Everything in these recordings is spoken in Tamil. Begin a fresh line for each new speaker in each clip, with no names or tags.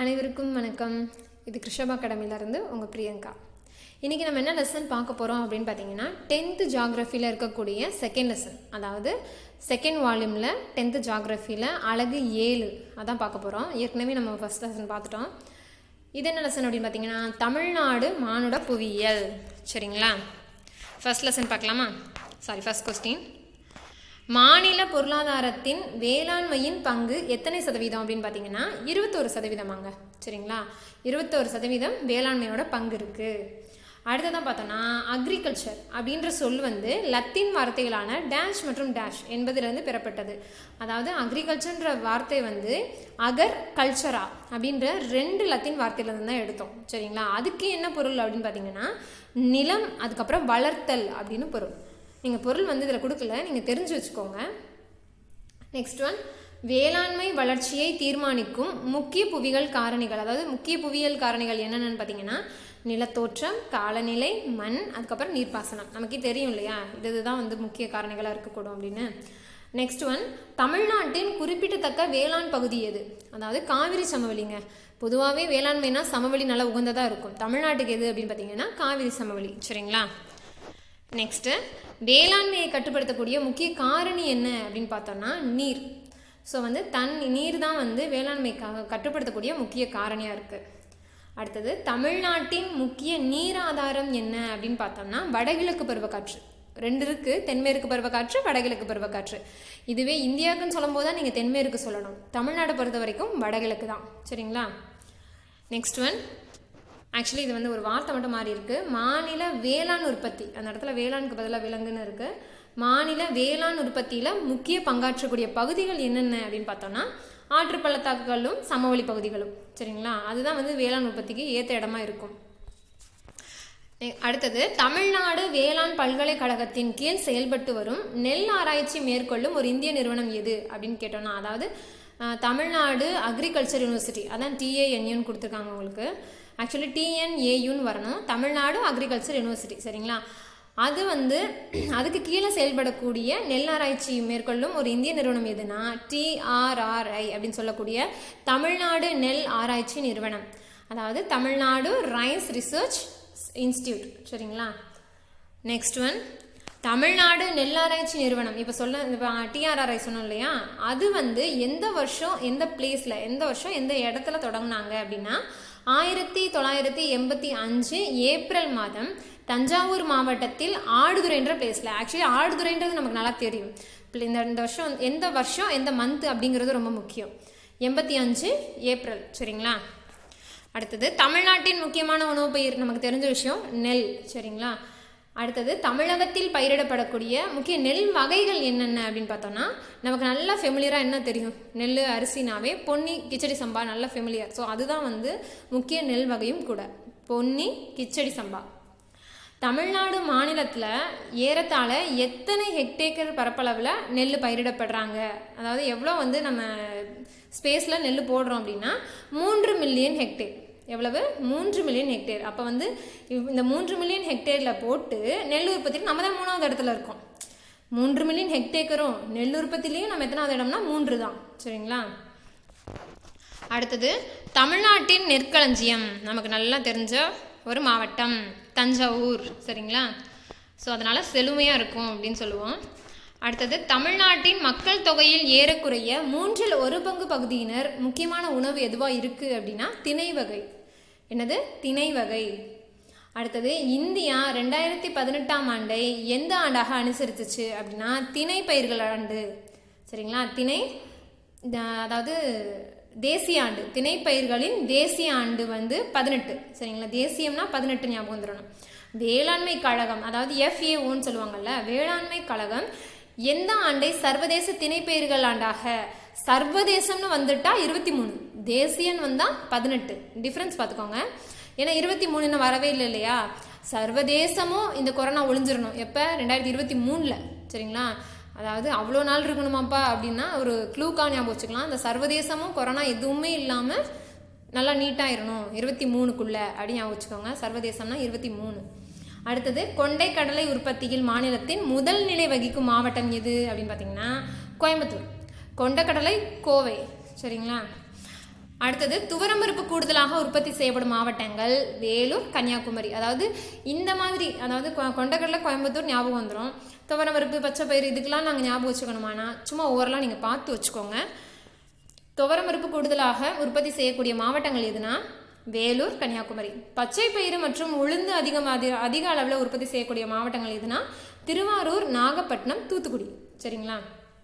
அனைவருக்கும் வணக்கம் இது கிருஷபா அகாடமிலேருந்து உங்கள் பிரியங்கா இன்றைக்கி நம்ம என்ன லெசன் பார்க்க போகிறோம் அப்படின்னு பார்த்தீங்கன்னா டென்த்து ஜாகிரஃபியில் இருக்கக்கூடிய செகண்ட் லெசன் அதாவது செகண்ட் வால்யூமில் டென்த்து ஜாகிரஃபியில் அழகு ஏழு அதான் பார்க்க போகிறோம் ஏற்கனவே நம்ம ஃபஸ்ட் லெசன் பார்த்துட்டோம் இது என்ன லெசன் அப்படின்னு பார்த்தீங்கன்னா தமிழ்நாடு மானுட புவியியல் சரிங்களா ஃபர்ஸ்ட் லெசன் பார்க்கலாமா சாரி ஃபர்ஸ்ட் கொஸ்டின் மாநில பொருளாதாரத்தின் வேளாண்மையின் பங்கு எத்தனை சதவீதம் அப்படின்னு பார்த்தீங்கன்னா இருபத்தோரு சதவீதமாங்க சரிங்களா இருபத்தோரு சதவீதம் வேளாண்மையோட பங்கு இருக்குது அடுத்ததான் பார்த்தோன்னா அக்ரிகல்ச்சர் அப்படின்ற சொல் வந்து லத்தீன் வார்த்தைகளான டேஷ் மற்றும் டேஷ் என்பதிலிருந்து பெறப்பட்டது அதாவது அக்ரிகல்ச்சர்ன்ற வார்த்தை வந்து அகர் கல்ச்சரா அப்படின்ற ரெண்டு லத்தீன் வார்த்தையிலேருந்து தான் எடுத்தோம் சரிங்களா அதுக்கு என்ன பொருள் அப்படின்னு பார்த்தீங்கன்னா நிலம் அதுக்கப்புறம் வளர்த்தல் அப்படின்னு பொருள் நீங்கள் பொருள் வந்து இதில் கொடுக்கல நீங்கள் தெரிஞ்சு வச்சுக்கோங்க நெக்ஸ்ட் ஒன் வேளாண்மை வளர்ச்சியை தீர்மானிக்கும் முக்கிய புவிகள் காரணிகள் அதாவது முக்கிய புவியியல் காரணிகள் என்னென்னு பார்த்தீங்கன்னா நிலத்தோற்றம் காலநிலை மண் அதுக்கப்புறம் நீர்ப்பாசனம் நமக்கே தெரியும் இல்லையா இது இதுதான் வந்து முக்கிய காரணிகளாக இருக்கக்கூடும் அப்படின்னு நெக்ஸ்ட் ஒன் தமிழ்நாட்டின் குறிப்பிடத்தக்க வேளாண் பகுதி எது அதாவது காவிரி சமவெளிங்க பொதுவாகவே வேளாண்மைனா சமவெளி நல்லா உகந்ததாக இருக்கும் தமிழ்நாட்டுக்கு எது அப்படின்னு பார்த்தீங்கன்னா காவிரி சமவெளி சரிங்களா நெக்ஸ்ட்டு வேளாண்மையை கட்டுப்படுத்தக்கூடிய முக்கிய காரணி என்ன அப்படின்னு பார்த்தோம்னா நீர் ஸோ வந்து தன் நீர் தான் வந்து வேளாண்மைக்காக கட்டுப்படுத்தக்கூடிய முக்கிய காரணியாக இருக்குது அடுத்தது தமிழ்நாட்டின் முக்கிய நீர் ஆதாரம் என்ன அப்படின்னு பார்த்தோம்னா வடகிழக்கு பருவக்காற்று ரெண்டு இருக்குது தென்மேற்கு பருவக்காற்று வடகிழக்கு பருவக்காற்று இதுவே இந்தியாவுக்குன்னு சொல்லும்போது தான் நீங்கள் தென்மேற்கு சொல்லணும் தமிழ்நாடு பொறுத்த வரைக்கும் வடகிழக்கு தான் சரிங்களா நெக்ஸ்ட் ஒன் ஆக்சுவலி இது வந்து ஒரு வார்த்தை மட்டும் மாறி இருக்கு மாநில வேளாண் உற்பத்தி அந்த இடத்துல வேளாண்க்கு பதிலாக விலங்குன்னு இருக்கு மாநில வேளாண் உற்பத்தியில் முக்கிய பங்காற்றக்கூடிய பகுதிகள் என்னென்ன அப்படின்னு பார்த்தோம்னா ஆற்று பள்ளத்தாக்குகளும் சமவெளி பகுதிகளும் சரிங்களா அதுதான் வந்து வேளாண் உற்பத்திக்கு ஏற்ற இடமா இருக்கும் அடுத்தது தமிழ்நாடு வேளாண் பல்கலைக்கழகத்தின் கீழ் செயல்பட்டு வரும் நெல் ஆராய்ச்சி மேற்கொள்ளும் ஒரு இந்திய நிறுவனம் எது அப்படின்னு கேட்டோம்னா அதாவது தமிழ்நாடு அக்ரிகல்ச்சர் யூனிவர்சிட்டி அதான் டிஏஎன்யூன்னு கொடுத்துருக்காங்க உங்களுக்கு ஆக்சுவலி டிஎன்ஏயுன்னு வரணும் தமிழ்நாடு அக்ரிகல்ச்சர் யூனிவர்சிட்டி சரிங்களா அது வந்து அதுக்கு கீழே செயல்படக்கூடிய நெல் ஆராய்ச்சி மேற்கொள்ளும் ஒரு இந்திய நிறுவனம் எதுனா டிஆர்ஆர்ஐ அப்படின்னு சொல்லக்கூடிய தமிழ்நாடு நெல் ஆராய்ச்சி நிறுவனம் அதாவது தமிழ்நாடு ரைஸ் ரிசர்ச் இன்ஸ்டியூட் சரிங்களா நெக்ஸ்ட் ஒன் தமிழ்நாடு நெல்லாராய்ச்சி நிறுவனம் இப்போ சொல்ல இப்போ டிஆர்ஆர்ஐ சொன்னோம் இல்லையா அது வந்து எந்த வருஷம் எந்த பிளேஸில் எந்த வருஷம் எந்த இடத்துல தொடங்கினாங்க அப்படின்னா ஆயிரத்தி தொள்ளாயிரத்தி எண்பத்தி அஞ்சு ஏப்ரல் மாதம் தஞ்சாவூர் மாவட்டத்தில் ஆடுதுறைன்ற பிளேஸில் ஆக்சுவலி ஆடுதுறைன்றது நமக்கு நல்லா தெரியும் இந்த இந்த வருஷம் எந்த வருஷம் எந்த மந்த் அப்படிங்கிறது ரொம்ப முக்கியம் எண்பத்தி அஞ்சு ஏப்ரல் சரிங்களா அடுத்தது தமிழ்நாட்டின் முக்கியமான உணவு பயிர் நமக்கு தெரிஞ்ச விஷயம் நெல் சரிங்களா அடுத்தது தமிழகத்தில் பயிரிடப்படக்கூடிய முக்கிய நெல் வகைகள் என்னென்ன அப்படின்னு பார்த்தோம்னா நமக்கு நல்லா ஃபெமிலியராக என்ன தெரியும் நெல் அரிசினாவே பொன்னி கிச்சடி சம்பா நல்ல ஃபெமிலியர் ஸோ அதுதான் வந்து முக்கிய நெல் வகையும் கூட பொன்னி கிச்சடி சம்பா தமிழ்நாடு மாநிலத்தில் ஏறத்தாழ எத்தனை ஹெக்டேக்கர் பரப்பளவில் நெல் பயிரிடப்படுறாங்க அதாவது எவ்வளோ வந்து நம்ம ஸ்பேஸில் நெல் போடுறோம் அப்படின்னா மூன்று மில்லியன் ஹெக்டேர் எவ்வளவு மூன்று மில்லியன் ஹெக்டேர் அப்போ வந்து இந்த மூன்று மில்லியன் ஹெக்டேரில் போட்டு நெல் உற்பத்திக்கு நம்ம தான் மூணாவது இடத்துல இருக்கோம் மூன்று மில்லியன் ஹெக்டேக்கரும் நெல் உற்பத்திலையும் நம்ம எத்தனாவது இடம்னா மூன்று தான் சரிங்களா அடுத்தது தமிழ்நாட்டின் நெற்களஞ்சியம் நமக்கு நல்லா தெரிஞ்ச ஒரு மாவட்டம் தஞ்சாவூர் சரிங்களா ஸோ அதனால் செழுமையாக இருக்கும் அப்படின்னு சொல்லுவோம் அடுத்தது தமிழ்நாட்டின் மக்கள் தொகையில் ஏறக்குறைய மூன்றில் ஒரு பங்கு பகுதியினர் முக்கியமான உணவு எதுவாக இருக்குது அப்படின்னா திணை வகை என்னது திணை வகை அடுத்தது இந்தியா ரெண்டாயிரத்தி பதினெட்டாம் ஆண்டை எந்த ஆண்டாக அனுசரித்துச்சு அப்படின்னா திணை பயிர்கள் ஆண்டு சரிங்களா திணை அதாவது தேசிய ஆண்டு திணைப்பயிர்களின் தேசிய ஆண்டு வந்து பதினெட்டு சரிங்களா தேசியம்னா பதினெட்டு ஞாபகம் வந்துடணும் வேளாண்மை கழகம் அதாவது எஃப்ஏஓன்னு சொல்லுவாங்கல்ல வேளாண்மை கழகம் எந்த ஆண்டை சர்வதேச திணைப்பயிர்கள் ஆண்டாக சர்வதேசம்னு வந்துட்டா இருபத்தி மூணு தேசியன் வந்தா பதினெட்டு டிஃப்ரென்ஸ் பார்த்துக்கோங்க ஏன்னா இருபத்தி மூணுன்னு வரவே இல்லை இல்லையா சர்வதேசமும் இந்த கொரோனா ஒளிஞ்சிடணும் எப்போ ரெண்டாயிரத்தி இருபத்தி மூணில் சரிங்களா அதாவது அவ்வளோ நாள் இருக்கணுமாப்பா அப்படின்னா ஒரு க்ளூக்காக ஞாபகம் வச்சுக்கலாம் இந்த சர்வதேசமும் கொரோனா எதுவுமே இல்லாமல் நல்லா நீட்டாகிடணும் இருபத்தி மூணுக்குள்ளே அப்படின்னு ஞாபகம் வச்சுக்கோங்க சர்வதேசம்னா இருபத்தி மூணு அடுத்தது கொண்டை கடலை உற்பத்தியில் மாநிலத்தின் முதல் நிலை வகிக்கும் மாவட்டம் எது அப்படின்னு பார்த்தீங்கன்னா கோயம்புத்தூர் கொண்டக்கடலை கோவை சரிங்களா அடுத்தது துவரம்பருப்பு கூடுதலாக உற்பத்தி செய்யப்படும் மாவட்டங்கள் வேலூர் கன்னியாகுமரி அதாவது இந்த மாதிரி அதாவது கொ- கொண்டக்கடலை கோயம்புத்தூர் ஞாபகம் வந்துடும் துவரம்பருப்பு பச்சை பயிறு இதுக்கெல்லாம் நாங்கள் ஞாபகம் வச்சுக்கணுமானா சும்மா ஓவரலாக நீங்கள் பார்த்து வச்சுக்கோங்க துவரம்பருப்பு கூடுதலாக உற்பத்தி செய்யக்கூடிய மாவட்டங்கள் எதுனா வேலூர் கன்னியாகுமரி பச்சை பயிறு மற்றும் உளுந்து அதிகம் அதி அதிக அளவில் உற்பத்தி செய்யக்கூடிய மாவட்டங்கள் எதுனா திருவாரூர் நாகப்பட்டினம் தூத்துக்குடி சரிங்களா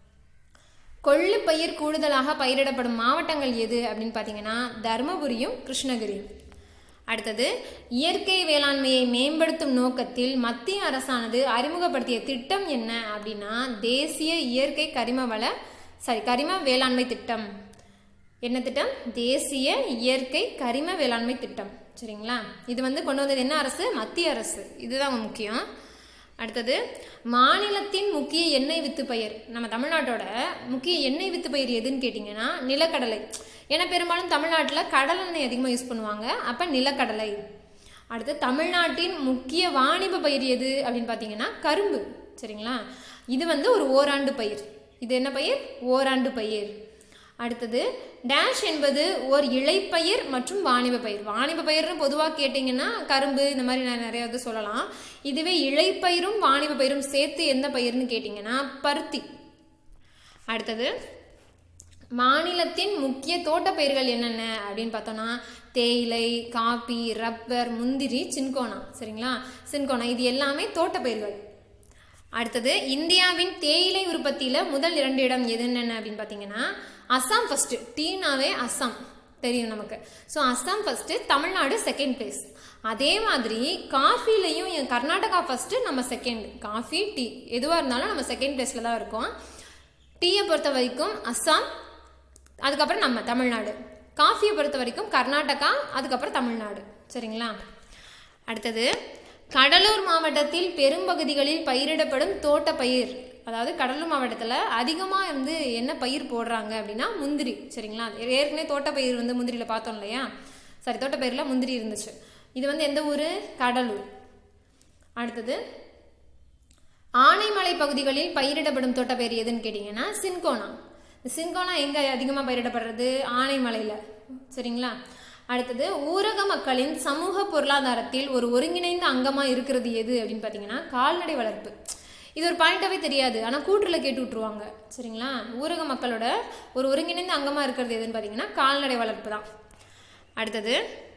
கொள்ளு பயிர் கூடுதலாக பயிரிடப்படும் மாவட்டங்கள் எது அப்படின்னு பார்த்தீங்கன்னா தருமபுரியும் கிருஷ்ணகிரியும் அடுத்தது இயற்கை வேளாண்மையை மேம்படுத்தும் நோக்கத்தில் மத்திய அரசானது அறிமுகப்படுத்திய திட்டம் என்ன அப்படின்னா தேசிய இயற்கை கரிம வள சாரி கரிம வேளாண்மை திட்டம் என்ன திட்டம் தேசிய இயற்கை கரிம வேளாண்மை திட்டம் சரிங்களா இது வந்து கொண்டு வந்தது என்ன அரசு மத்திய அரசு இதுதான் முக்கியம் அடுத்தது மாநிலத்தின் முக்கிய எண்ணெய் வித்து பயிர் நம்ம தமிழ்நாட்டோட முக்கிய எண்ணெய் வித்து பயிர் எதுன்னு கேட்டிங்கன்னா நிலக்கடலை ஏன்னா பெரும்பாலும் தமிழ்நாட்டில் கடலெண்ணெய் அதிகமாக யூஸ் பண்ணுவாங்க அப்போ நிலக்கடலை அடுத்து தமிழ்நாட்டின் முக்கிய வாணிப பயிர் எது அப்படின்னு பார்த்தீங்கன்னா கரும்பு சரிங்களா இது வந்து ஒரு ஓராண்டு பயிர் இது என்ன பயிர் ஓராண்டு பயிர் அடுத்தது டேஷ் என்பது ஒரு இலைப்பயிர் மற்றும் வாணிப பயிர் வாணிப பயிர்னு பொதுவாக கேட்டிங்கன்னா கரும்பு இந்த மாதிரி நான் நிறைய இது சொல்லலாம் இதுவே இலைப்பயிரும் வாணிப பயிரும் சேர்த்து எந்த பயிர்னு கேட்டிங்கன்னா பருத்தி அடுத்தது மாநிலத்தின் முக்கிய தோட்டப் பயிர்கள் என்னென்ன அப்படின்னு பார்த்தோன்னா தேயிலை காபி ரப்பர் முந்திரி சின்கோனா சரிங்களா சின்கோனா இது எல்லாமே தோட்டப் பயிர்கள் அடுத்தது இந்தியாவின் தேயிலை உற்பத்தியில் முதல் இரண்டு இடம் எது என்னென்ன அப்படின்னு பார்த்தீங்கன்னா அஸ்ஸாம் ஃபஸ்ட்டு டீனாவே அஸ்ஸாம் தெரியும் நமக்கு so Assam first Tamil Nadu second place அதே மாதிரி காஃபிலையும் என் கர்நாடகா ஃபஸ்ட்டு நம்ம செகண்ட் காஃபி டீ எதுவாக இருந்தாலும் நம்ம செகண்ட் பிளேஸில் தான் இருக்கோம் டீயை பொறுத்த வரைக்கும் அஸ்ஸாம் அதுக்கப்புறம் நம்ம தமிழ்நாடு காஃபியை பொறுத்த வரைக்கும் கர்நாடகா அதுக்கப்புறம் தமிழ்நாடு சரிங்களா அடுத்தது கடலூர் மாவட்டத்தில் பெரும்பகுதிகளில் பயிரிடப்படும் தோட்ட பயிர் அதாவது கடலூர் மாவட்டத்தில் அதிகமாக வந்து என்ன பயிர் போடுறாங்க அப்படின்னா முந்திரி சரிங்களா ஏற்கனவே தோட்ட பயிர் வந்து முந்திரியில் பார்த்தோம் இல்லையா சரி தோட்ட பயிரில் முந்திரி இருந்துச்சு இது வந்து எந்த ஊர் கடலூர் அடுத்தது ஆனைமலை பகுதிகளில் பயிரிடப்படும் தோட்டப்பயிர் எதுன்னு கேட்டிங்கன்னா சின்கோனா இந்த சின்கோனா எங்கே அதிகமாக பயிரிடப்படுறது ஆனைமலையில் சரிங்களா அடுத்தது ஊரக மக்களின் சமூக பொருளாதாரத்தில் ஒரு ஒருங்கிணைந்த அங்கமாக இருக்கிறது எது அப்படின்னு பார்த்தீங்கன்னா கால்நடை வளர்ப்பு இது ஒரு பாயிண்டாகவே தெரியாது ஆனால் கூற்றில் கேட்டு விட்ருவாங்க சரிங்களா ஊரக மக்களோட ஒரு ஒருங்கிணைந்த அங்கமாக இருக்கிறது எதுன்னு பார்த்தீங்கன்னா கால்நடை வளர்ப்பு தான் அடுத்தது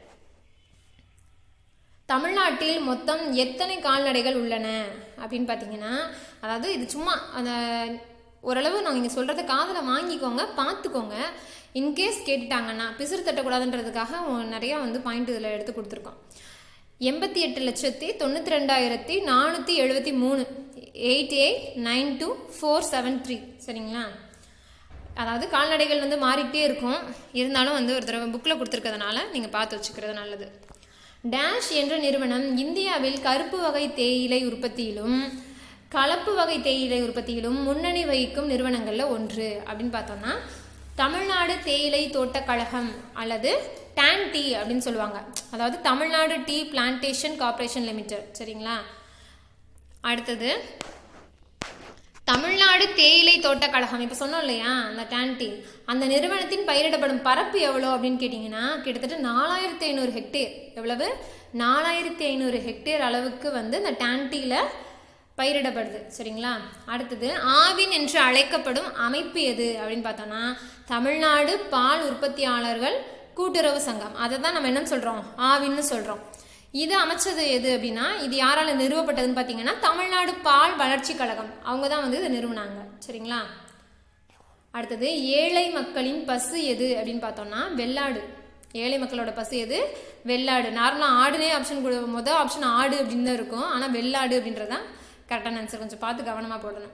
தமிழ்நாட்டில் மொத்தம் எத்தனை கால்நடைகள் உள்ளன அப்படின்னு பார்த்தீங்கன்னா அதாவது இது சும்மா அந்த ஓரளவு நாங்கள் இங்கே சொல்கிறத காதில் வாங்கிக்கோங்க பார்த்துக்கோங்க இன்கேஸ் கேட்டுட்டாங்கன்னா பிசுறு தட்டக்கூடாதுன்றதுக்காக நிறையா வந்து பாயிண்ட் இதில் எடுத்து கொடுத்துருக்கோம் எண்பத்தி எட்டு லட்சத்தி தொண்ணூற்றி ரெண்டாயிரத்தி நானூற்றி எழுபத்தி மூணு eight eight nine two four seven three சரிங்களா அதாவது கால்நடைகள் வந்து மாறிக்கிட்டே இருக்கும் இருந்தாலும் வந்து ஒரு தடவை புக்கில் கொடுத்துருக்கறதுனால நீங்கள் பார்த்து வச்சுக்கிறது நல்லது டேஷ் என்ற நிறுவனம் இந்தியாவில் கருப்பு வகை தேயிலை உற்பத்தியிலும் கலப்பு வகை தேயிலை உற்பத்தியிலும் முன்னணி வகிக்கும் நிறுவனங்களில் ஒன்று அப்படின்னு பார்த்தோம்னா தமிழ்நாடு தேயிலை தோட்டக் கழகம் அல்லது டான் டீ அப்படின்னு சொல்லுவாங்க அதாவது Tamil Nadu tea plantation corporation limited சரிங்களா அடுத்தது தமிழ்நாடு தேயிலை தோட்டக் கழகம் இப்போ சொன்னோம் இல்லையா அந்த டான்டி அந்த நிறுவனத்தின் பயிரிடப்படும் பரப்பு எவ்வளோ அப்படின்னு கேட்டிங்கன்னா கிட்டத்தட்ட நாலாயிரத்தி ஐநூறு ஹெக்டேர் எவ்வளவு நாலாயிரத்தி ஐநூறு ஹெக்டேர் அளவுக்கு வந்து இந்த டான்டியில் பயிரிடப்படுது சரிங்களா அடுத்தது ஆவின் என்று அழைக்கப்படும் அமைப்பு எது அப்படின்னு பார்த்தோன்னா தமிழ்நாடு பால் உற்பத்தியாளர்கள் கூட்டுறவு சங்கம் அதை தான் நம்ம என்ன சொல்கிறோம் ஆவின்னு சொல்கிறோம் இது அமைச்சது எது அப்படின்னா இது யாரால நிறுவப்பட்டதுன்னு பார்த்தீங்கன்னா தமிழ்நாடு பால் வளர்ச்சி கழகம் அவங்க தான் வந்து இதை நிறுவனாங்க சரிங்களா அடுத்தது ஏழை மக்களின் பசு எது அப்படின்னு பார்த்தோம்னா வெள்ளாடு ஏழை மக்களோட பசு எது வெள்ளாடு நார்மலாக ஆடுனே ஆப்ஷன் கொடு மொதல் ஆப்ஷன் ஆடு அப்படின்னு தான் இருக்கும் ஆனால் வெள்ளாடு அப்படின்றதான் கரெக்டான ஆன்சர் கொஞ்சம் பார்த்து கவனமாக போடணும்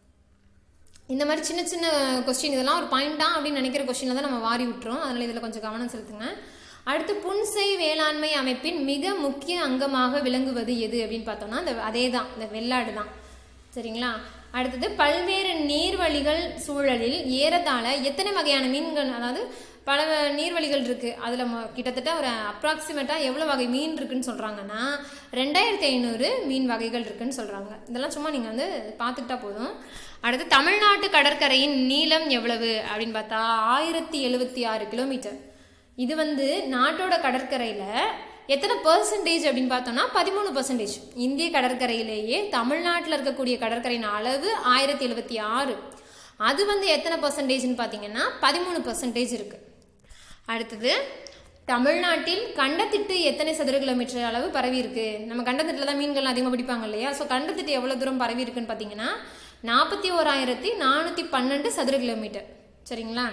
இந்த மாதிரி சின்ன சின்ன கொஸ்டின் இதெல்லாம் ஒரு பாயிண்டா அப்படின்னு நினைக்கிற கொஸ்டினில் தான் நம்ம வாரி விட்டுறோம் அதனால் இதில் கொஞ்சம் கவனம் செலுத்துங்க அடுத்து புன்செய் வேளாண்மை அமைப்பின் மிக முக்கிய அங்கமாக விளங்குவது எது அப்படின்னு பார்த்தோம்னா இந்த அதே தான் இந்த வெள்ளாடு தான் சரிங்களா அடுத்தது பல்வேறு நீர்வழிகள் சூழலில் ஏறத்தாழ எத்தனை வகையான மீன்கள் அதாவது பல நீர்வழிகள் இருக்குது அதில் கிட்டத்தட்ட ஒரு அப்ராக்சிமேட்டாக எவ்வளோ வகை மீன் இருக்குன்னு சொல்கிறாங்கன்னா ரெண்டாயிரத்தி ஐநூறு மீன் வகைகள் இருக்குன்னு சொல்கிறாங்க இதெல்லாம் சும்மா நீங்கள் வந்து பார்த்துக்கிட்டா போதும் அடுத்து தமிழ்நாட்டு கடற்கரையின் நீளம் எவ்வளவு அப்படின்னு பார்த்தா ஆயிரத்தி எழுபத்தி ஆறு கிலோமீட்டர் இது வந்து நாட்டோட கடற்கரையில் எத்தனை பர்சன்டேஜ் அப்படின்னு பார்த்தோம்னா பதிமூணு பர்சன்டேஜ் இந்திய கடற்கரையிலேயே தமிழ்நாட்டில் இருக்கக்கூடிய கடற்கரையின் அளவு ஆயிரத்தி எழுபத்தி ஆறு அது வந்து எத்தனை பர்சன்டேஜ்னு பார்த்தீங்கன்னா பதிமூணு பர்சன்டேஜ் இருக்குது அடுத்தது தமிழ்நாட்டில் கண்டத்திட்டு எத்தனை சதுர கிலோமீட்டர் அளவு பரவி இருக்கு நம்ம கண்டத்திட்டில் தான் மீன்கள் அதிகமாக பிடிப்பாங்க இல்லையா ஸோ கண்டத்திட்டு எவ்வளோ தூரம் பரவி இருக்குன்னு பார்த்தீங்கன்னா நாற்பத்தி ஓராயிரத்தி நானூற்றி பன்னெண்டு சதுர கிலோமீட்டர் சரிங்களா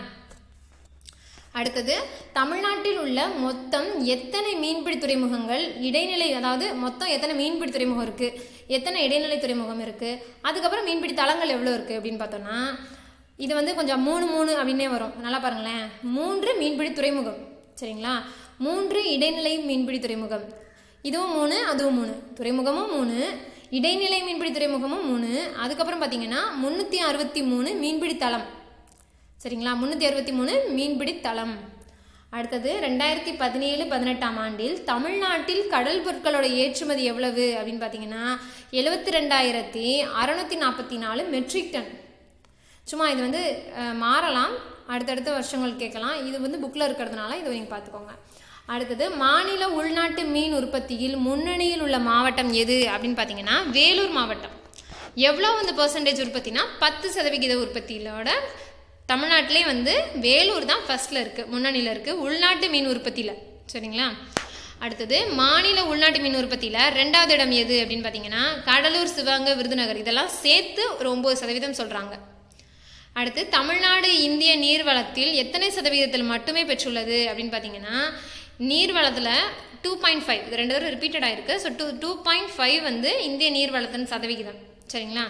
அடுத்தது தமிழ்நாட்டில் உள்ள மொத்தம் எத்தனை மீன்பிடி துறைமுகங்கள் இடைநிலை அதாவது மொத்தம் எத்தனை மீன்பிடி துறைமுகம் இருக்குது எத்தனை இடைநிலை துறைமுகம் இருக்குது அதுக்கப்புறம் மீன்பிடி தளங்கள் எவ்வளோ இருக்குது அப்படின்னு பார்த்தோம்னா இது வந்து கொஞ்சம் மூணு மூணு அப்படின்னே வரும் நல்லா பாருங்களேன் மூன்று மீன்பிடி துறைமுகம் சரிங்களா மூன்று இடைநிலை மீன்பிடி துறைமுகம் இதுவும் மூணு அதுவும் மூணு துறைமுகமும் மூணு இடைநிலை மீன்பிடி துறைமுகமும் மூணு அதுக்கப்புறம் பார்த்தீங்கன்னா முந்நூற்றி அறுபத்தி மூணு மீன்பிடி தளம் சரிங்களா முந்நூற்றி அறுபத்தி மூணு மீன்பிடி தளம் அடுத்தது ரெண்டாயிரத்தி பதினேழு பதினெட்டாம் ஆண்டில் தமிழ்நாட்டில் கடல் பொருட்களோட ஏற்றுமதி எவ்வளவு அப்படின்னு பார்த்தீங்கன்னா எழுபத்தி ரெண்டாயிரத்தி அறநூற்றி நாற்பத்தி நாலு மெட்ரிக் டன் சும்மா இது வந்து அஹ், மாறலாம் அடுத்தடுத்த வருஷங்கள் கேட்கலாம் இது வந்து புக்கில் இருக்கிறதுனால இதை நீங்கள் பார்த்துக்கோங்க அடுத்தது மாநில உள்நாட்டு மீன் உற்பத்தியில் முன்னணியில் உள்ள மாவட்டம் எது அப்படின்னு பார்த்தீங்கன்னா வேலூர் மாவட்டம் எவ்வளோ வந்து பர்சன்டேஜ் உற்பத்தினா பத்து சதவிகித உற்பத்தியிலோட தமிழ்நாட்டிலே வந்து வேலூர் தான் ஃபர்ஸ்ட்ல இருக்குது முன்னணியில் இருக்குது உள்நாட்டு மீன் உற்பத்தியில் சரிங்களா அடுத்தது மாநில உள்நாட்டு மீன் உற்பத்தியில் ரெண்டாவது இடம் எது அப்படின்னு பார்த்தீங்கன்னா கடலூர் சிவகங்கை விருதுநகர் இதெல்லாம் சேர்த்து ஒரு ஒம்பது சதவீதம் சொல்கிறாங்க அடுத்து தமிழ்நாடு இந்திய நீர்வளத்தில் எத்தனை சதவீதத்தில் மட்டுமே பெற்றுள்ளது அப்படின்னு பார்த்தீங்கன்னா நீர்வளத்தில் டூ பாயிண்ட் ஃபைவ் இது ரெண்டு தடவை ரிப்பீட்டட் ஆயிருக்கு so two two point five வந்து இந்திய நீர்வளத்தின் சதவிகிதம் சரிங்களா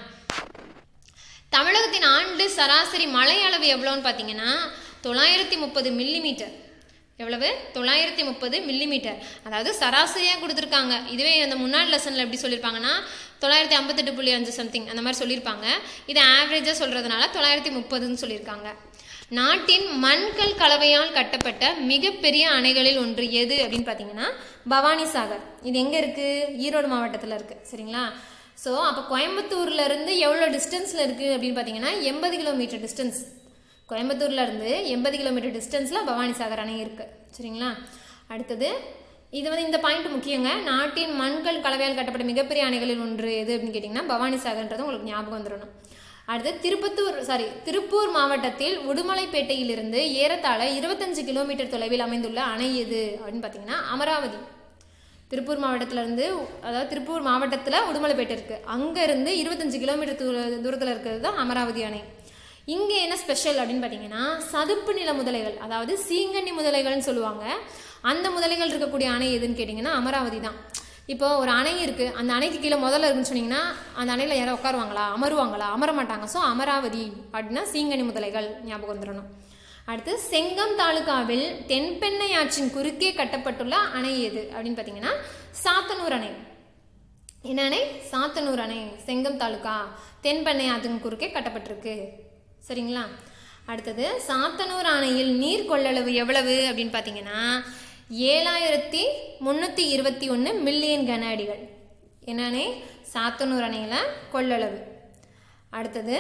தமிழகத்தின் ஆண்டு சராசரி மழை அளவு எவ்வளோன்னு பார்த்தீங்கன்னா தொள்ளாயிரத்தி முப்பது மில்லிமீட்டர் எவ்வளவு தொள்ளாயிரத்தி முப்பது மில்லிமீட்டர் அதாவது சராசரியாக கொடுத்துருக்காங்க இதுவே அந்த முன்னாடி லெசனில் எப்படி சொல்லியிருப்பாங்கன்னா தொள்ளாயிரத்தி ஐம்பத்தெட்டு புள்ளி அஞ்சு சம்திங் அந்த மாதிரி சொல்லியிருப்பாங்க இது ஆவரேஜாக சொல்கிறதுனால தொள்ளாயிரத்தி முப்பதுன்னு சொல்லியிருக்காங்க நாட்டின் மண்கல் கலவையால் கட்டப்பட்ட மிகப்பெரிய அணைகளில் ஒன்று எது அப்படின்னு பார்த்தீங்கன்னா பவானி சாகர் இது எங்கே இருக்குது ஈரோடு மாவட்டத்தில் இருக்குது சரிங்களா ஸோ அப்போ கோயம்புத்தூர்ல இருந்து எவ்வளோ டிஸ்டன்ஸில் இருக்குது அப்படின்னு பார்த்தீங்கன்னா எண்பது கிலோமீட்டர் டிஸ்டன்ஸ் கோயம்புத்தூர்ல இருந்து எண்பது கிலோமீட்டர் டிஸ்டன்ஸில் பவானி சாகர் அணை இருக்குது சரிங்களா அடுத்தது இது வந்து இந்த பாயிண்ட் முக்கியங்க நாட்டின் மண்கள் கலவையால் கட்டப்பட்ட மிகப்பெரிய அணைகளில் ஒன்று எது அப்படின்னு கேட்டிங்கன்னா பவானி சாகர்ன்றது உங்களுக்கு ஞாபகம் வந்துடணும் அடுத்து திருப்பத்தூர் சாரி திருப்பூர் மாவட்டத்தில் உடுமலைப்பேட்டையிலிருந்து ஏறத்தாழ இருபத்தஞ்சு கிலோமீட்டர் தொலைவில் அமைந்துள்ள அணை எது அப்படின்னு பார்த்தீங்கன்னா அமராவதி திருப்பூர் மாவட்டத்துல இருந்து அதாவது திருப்பூர் மாவட்டத்தில் உடுமலைப்பேட்டை இருக்குது அங்கேருந்து இருபத்தஞ்சு கிலோமீட்டர் தூர தூரத்தில் இருக்கிறது தான் அமராவதி அணை இங்கே என்ன ஸ்பெஷல் அப்படின்னு பார்த்தீங்கன்னா சதுப்பு நில முதலைகள் அதாவது சீங்கண்ணி முதலைகள்னு சொல்லுவாங்க அந்த முதலைகள் இருக்கக்கூடிய அணை எதுன்னு கேட்டிங்கன்னா அமராவதி தான் இப்போ ஒரு அணை இருக்குது அந்த அணைக்கு கீழே முதல்ல இருக்குன்னு சொன்னீங்கன்னா அந்த அணையில் யாரும் உட்காருவாங்களா அமருவாங்களா அமர மாட்டாங்க ஸோ அமராவதி அப்படின்னா சீங்கண்ணி முதலைகள் ஞாபகம் வந்துடணும் அடுத்து செங்கம் தாலுகாவில் தென்பெண்ணை ஆற்றின் குறுக்கே கட்டப்பட்டுள்ள அணை எது அப்படின்னு பார்த்தீங்கன்னா சாத்தனூர் அணை என்ன அணை சாத்தனூர் அணை செங்கம் தாலுகா தென்பெண்ணை ஆற்றின் குறுக்கே கட்டப்பட்டிருக்கு சரிங்களா அடுத்தது சாத்தனூர் அணையில் நீர் கொள்ளளவு எவ்வளவு அப்படின்னு பார்த்தீங்கன்னா ஏழாயிரத்தி முந்நூற்றி இருபத்தி ஒன்று மில்லியன் கன அடிகள் என்ன அணை சாத்தனூர் அணையில் கொள்ளளவு அடுத்தது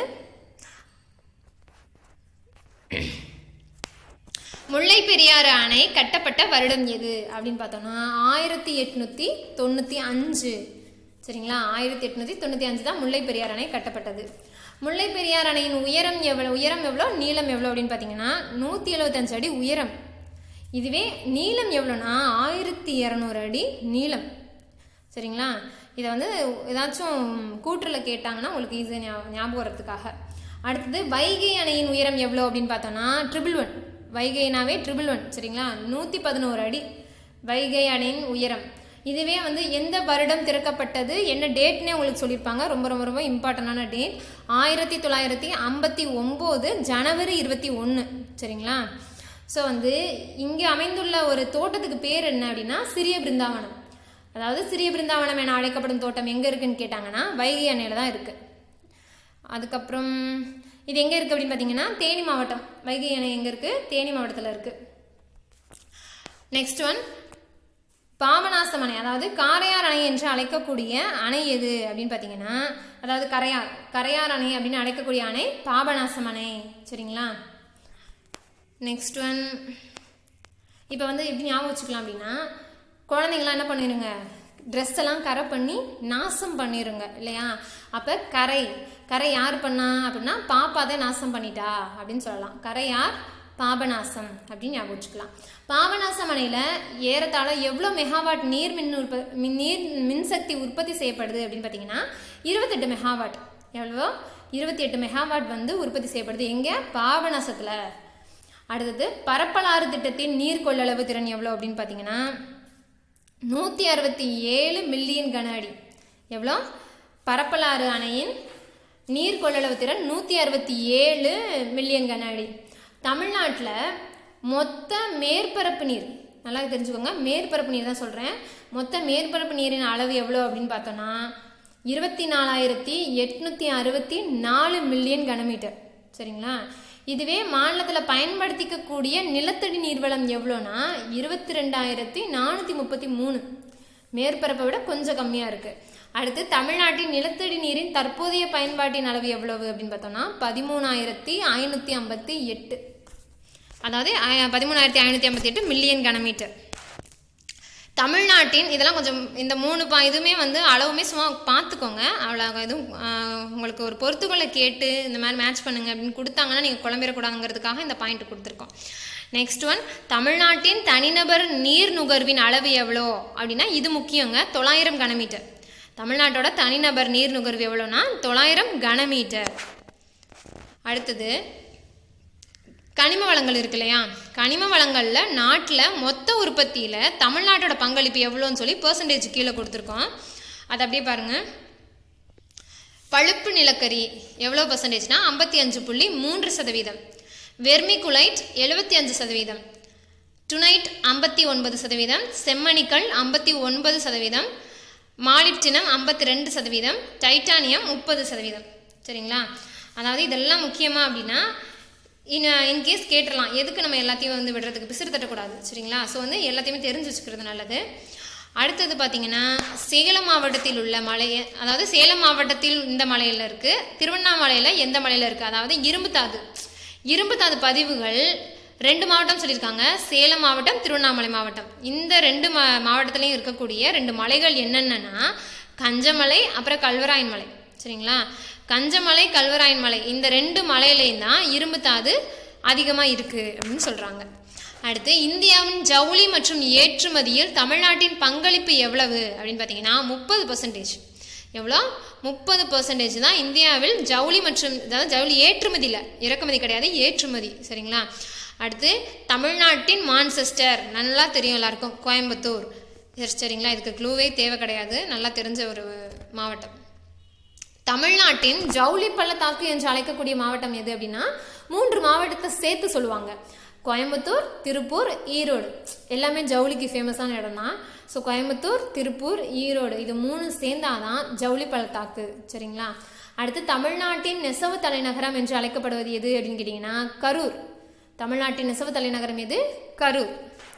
முல்லை பெரியாறு அணை கட்டப்பட்ட வருடம் எது அப்படின்னு பார்த்தோம்னா ஆயிரத்தி எட்நூற்றி தொண்ணூற்றி அஞ்சு சரிங்களா ஆயிரத்தி எட்நூற்றி தொண்ணூற்றி அஞ்சு தான் முல்லை பெரியாறு அணை கட்டப்பட்டது முல்லை பெரியாறு அணையின் உயரம் எவ்வளோ உயரம் எவ்வளோ நீளம் எவ்வளோ அப்படின்னு பார்த்தீங்கன்னா நூற்றி எழுபத்தஞ்சு அடி உயரம் இதுவே நீளம் எவ்வளோனா ஆயிரத்தி இரநூறு அடி நீளம் சரிங்களா இதை வந்து ஏதாச்சும் கூற்றில் கேட்டாங்கன்னா உங்களுக்கு ஈஸியாக ஞாபகம் வரதுக்காக அடுத்தது வைகை அணையின் உயரம் எவ்வளோ அப்படின்னு பார்த்தோன்னா ட்ரிபிள் ஒன் வைகைனாவே ட்ரிபிள் ஒன் சரிங்களா நூற்றி பதினோரு அடி வைகை அணையின் உயரம் இதுவே வந்து எந்த வருடம் திறக்கப்பட்டது என்ன டேட்னே உங்களுக்கு சொல்லியிருப்பாங்க ரொம்ப ரொம்ப ரொம்ப இம்பார்ட்டண்டான டேட் ஆயிரத்தி தொள்ளாயிரத்தி ஐம்பத்தி ஒம்பது ஜனவரி இருபத்தி ஒன்று சரிங்களா ஸோ வந்து இங்கே அமைந்துள்ள ஒரு தோட்டத்துக்கு பேர் என்ன அப்படின்னா சிறிய பிருந்தாவனம் அதாவது சிறிய பிருந்தாவனம் என அழைக்கப்படும் தோட்டம் எங்கே இருக்குன்னு கேட்டாங்கன்னா வைகை அணையில் தான் இருக்குது அதுக்கப்புறம் இது எங்கே இருக்குது அப்படின்னு பார்த்தீங்கன்னா தேனி மாவட்டம் வைகை அணை எங்கே இருக்குது தேனி மாவட்டத்தில் இருக்குது நெக்ஸ்ட் ஒன் பாபநாசம் அணை அதாவது காரையார் அணை என்று அழைக்கக்கூடிய அணை எது அப்படின்னு பார்த்தீங்கன்னா அதாவது கரையார் கரையார் அணை அப்படின்னு அழைக்கக்கூடிய அணை பாபநாசம் அணை சரிங்களா நெக்ஸ்ட் ஒன் இப்போ வந்து எப்படி ஞாபகம் வச்சுக்கலாம் அப்படின்னா குழந்தைங்களாம் என்ன பண்ணிடுங்க ட்ரெஸ் எல்லாம் கரை பண்ணி நாசம் பண்ணிடுங்க இல்லையா அப்போ கரை கரை யார் பண்ணா அப்படின்னா பாப்பா தான் நாசம் பண்ணிட்டா அப்படின்னு சொல்லலாம் கரை யார் பாபநாசம் அப்படின்னு ஞாபகம் வச்சுக்கலாம் பாபநாசம் அணையில் ஏறத்தாழ எவ்வளோ மெகாவாட் நீர் மின் உற்ப மின் நீர் மின்சக்தி உற்பத்தி செய்யப்படுது அப்படின்னு பார்த்தீங்கன்னா இருபத்தெட்டு மெகாவாட் எவ்வளோ இருபத்தி எட்டு மெகாவாட் வந்து உற்பத்தி செய்யப்படுது எங்கே பாபநாசத்தில் அடுத்தது பரப்பலாறு திட்டத்தின் நீர் கொள்ளளவு திறன் எவ்வளோ அப்படின்னு பார்த்தீங்கன்னா நூற்றி அறுபத்தி ஏழு மில்லியன் கன அடி எவ்வளோ பரப்பலாறு அணையின் நீர் கொள்ளளவு திறன் நூற்றி அறுபத்தி ஏழு மில்லியன் கன அடி தமிழ்நாட்டில் மொத்த மேற்பரப்பு நீர் நல்லா தெரிஞ்சுக்கோங்க மேற்பரப்பு நீர் தான் சொல்கிறேன் மொத்த மேற்பரப்பு நீரின் அளவு எவ்வளோ அப்படின்னு பார்த்தோன்னா இருபத்தி நாலாயிரத்தி எட்நூற்றி அறுபத்தி நாலு மில்லியன் கனமீட்டர் சரிங்களா இதுவே மாநிலத்தில் பயன்படுத்திக்கக்கூடிய நிலத்தடி நீர்வளம் எவ்வளோனா இருபத்தி ரெண்டாயிரத்தி நானூற்றி முப்பத்தி மூணு மேற்பரப்பை விட கொஞ்சம் கம்மியாக இருக்குது அடுத்து தமிழ்நாட்டின் நிலத்தடி நீரின் தற்போதைய பயன்பாட்டின் அளவு எவ்வளவு அப்படின்னு பார்த்தோம்னா பதிமூணாயிரத்தி ஐநூற்றி ஐம்பத்தி எட்டு அதாவது ஆய- பதிமூணாயிரத்தி ஐநூற்றி ஐம்பத்தி எட்டு மில்லியன் கனமீட்டர் தமிழ்நாட்டின் இதெல்லாம் கொஞ்சம் இந்த மூணு பா இதுவுமே வந்து அளவுமே சும்மா பார்த்துக்கோங்க அவ்வளோ எதுவும் ஆஹ், உங்களுக்கு ஒரு பொறுத்துக்களை கேட்டு இந்த மாதிரி மேட்ச் பண்ணுங்க அப்படின்னு கொடுத்தாங்கன்னா நீங்கள் குழம்பிடக்கூடாதுங்கிறதுக்காக இந்த பாயிண்ட் கொடுத்துருக்கோம் நெக்ஸ்ட் ஒன் தமிழ்நாட்டின் தனிநபர் நீர் நுகர்வின் அளவு எவ்வளோ அப்படின்னா இது முக்கியங்க தொள்ளாயிரம் கனமீட்டர் தமிழ்நாட்டோட தனிநபர் நீர் நுகர்வு எவ்வளோனா தொள்ளாயிரம் கனமீட்டர் அடுத்தது கனிம வளங்கள் இருக்கு இல்லையா கனிம வளங்களில் நாட்டில் மொத்த உற்பத்தியில் தமிழ்நாட்டோட பங்களிப்பு எவ்வளோன்னு சொல்லி பர்சன்டேஜ் கீழே கொடுத்துருக்கோம் அதை அப்படியே பாருங்கள் பழுப்பு நிலக்கரி எவ்வளோ பர்சன்டேஜ்னா ஐம்பத்தி அஞ்சு புள்ளி மூன்று சதவீதம் வெர்மிகுலைட் எழுபத்தி அஞ்சு சதவீதம் டுனைட் ஐம்பத்தி ஒன்பது சதவீதம் செம்மணிக்கல் ஐம்பத்தி ஒன்பது சதவீதம் மாலிப்டினம் ஐம்பத்தி ரெண்டு சதவீதம் டைட்டானியம் முப்பது சதவீதம் சரிங்களா அதாவது இதெல்லாம் முக்கியமா அப்படின்னா இன் இன்கேஸ் கேட்டுடலாம் எதுக்கு நம்ம எல்லாத்தையும் வந்து விடுறதுக்கு பிசிறு தட்டக்கூடாது சரிங்களா ஸோ வந்து எல்லாத்தையுமே தெரிஞ்சு வச்சுக்கிறது நல்லது அடுத்தது பார்த்தீங்கன்னா சேலம் மாவட்டத்தில் உள்ள மலை அதாவது சேலம் மாவட்டத்தில் இந்த மலையில் இருக்குது திருவண்ணாமலையில் எந்த மலையில் இருக்குது அதாவது இரும்புத்தாது இரும்புத்தாது பதிவுகள் ரெண்டு மாவட்டம் சொல்லியிருக்காங்க சேலம் மாவட்டம் திருவண்ணாமலை மாவட்டம் இந்த ரெண்டு மா மாவட்டத்துலேயும் இருக்கக்கூடிய ரெண்டு மலைகள் என்னென்னன்னா கஞ்சமலை அப்புறம் கல்வராயன் மலை சரிங்களா கஞ்சமலை கல்வராயன் மலை இந்த ரெண்டு மலையிலையும் தான் இரும்புத்தாது அதிகமாக இருக்குது அப்படின்னு சொல்கிறாங்க அடுத்து இந்தியாவின் ஜவுளி மற்றும் ஏற்றுமதியில் தமிழ்நாட்டின் பங்களிப்பு எவ்வளவு அப்படின்னு பார்த்தீங்கன்னா முப்பது பர்சன்டேஜ் எவ்வளோ முப்பது பர்சன்டேஜ் தான் இந்தியாவில் ஜவுளி மற்றும் அதாவது ஜவுளி ஏற்றுமதியில் இறக்குமதி கிடையாது ஏற்றுமதி சரிங்களா அடுத்து தமிழ்நாட்டின் மான்செஸ்டர் நல்லா தெரியும் எல்லாருக்கும் கோயம்புத்தூர் சரி, சரிங்களா இதுக்கு க்ளூவே தேவை கிடையாது நல்லா தெரிஞ்ச ஒரு மாவட்டம் தமிழ்நாட்டின் ஜவுளி பள்ளத்தாக்கு என்று அழைக்கக்கூடிய மாவட்டம் எது அப்படின்னா மூன்று மாவட்டத்தை சேர்த்து சொல்லுவாங்க கோயம்புத்தூர் திருப்பூர் ஈரோடு எல்லாமே ஜவுளிக்கு ஃபேமஸான இடம் தான் ஸோ கோயம்புத்தூர் திருப்பூர் ஈரோடு இது மூணு சேர்ந்தாதான் ஜவுளி பள்ளத்தாக்கு சரிங்களா அடுத்து தமிழ்நாட்டின் நெசவு தலைநகரம் என்று அழைக்கப்படுவது எது அப்படின்னு கேட்டிங்கன்னா கரூர் தமிழ்நாட்டின் நெசவு தலைநகரம் எது கரூர்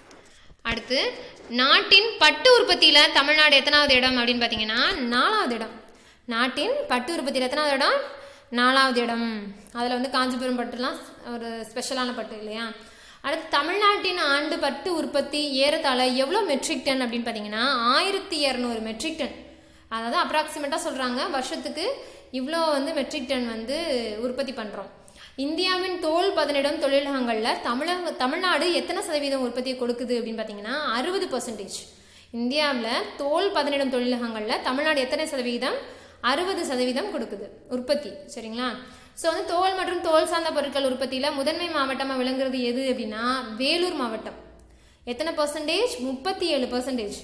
அடுத்து நாட்டின் பட்டு உற்பத்தியில் தமிழ்நாடு எத்தனாவது இடம் அப்படின்னு பார்த்தீங்கன்னா நாலாவது இடம் நாட்டின் பட்டு உற்பத்தியில் எத்தனாவது இடம் நாலாவது இடம் அதில் வந்து காஞ்சிபுரம் பட்டுலாம் ஒரு ஸ்பெஷலான பட்டு இல்லையா அடுத்து தமிழ்நாட்டின் ஆண்டு பட்டு உற்பத்தி ஏறத்தாழ எவ்வளோ மெட்ரிக் டன் அப்படின்னு பார்த்தீங்கன்னா ஆயிரத்தி இரநூறு மெட்ரிக் டன் அதாவது அப்ராக்சிமேட்டாக சொல்கிறாங்க வருஷத்துக்கு இவ்வளோ வந்து மெட்ரிக் டன் வந்து உற்பத்தி பண்ணுறோம் இந்தியாவின் தோல் பதனிடம் தொழிலகங்களில் தமிழக தமிழ்நாடு எத்தனை சதவீதம் உற்பத்தியை கொடுக்குது அப்படின்னு பார்த்தீங்கன்னா அறுபது பர்சன்டேஜ் இந்தியாவில் தோல் பதனிடம் தொழிலகங்களில் தமிழ்நாடு எத்தனை சதவீதம் அறுபது சதவீதம் கொடுக்குது உற்பத்தி சரிங்களா ஸோ வந்து தோல் மற்றும் தோல் சார்ந்த பொருட்கள் உற்பத்தியில் முதன்மை மாவட்டமாக விளங்குறது எது அப்படின்னா வேலூர் மாவட்டம் எத்தனை பர்சன்டேஜ் முப்பத்தி ஏழு பர்சன்டேஜ்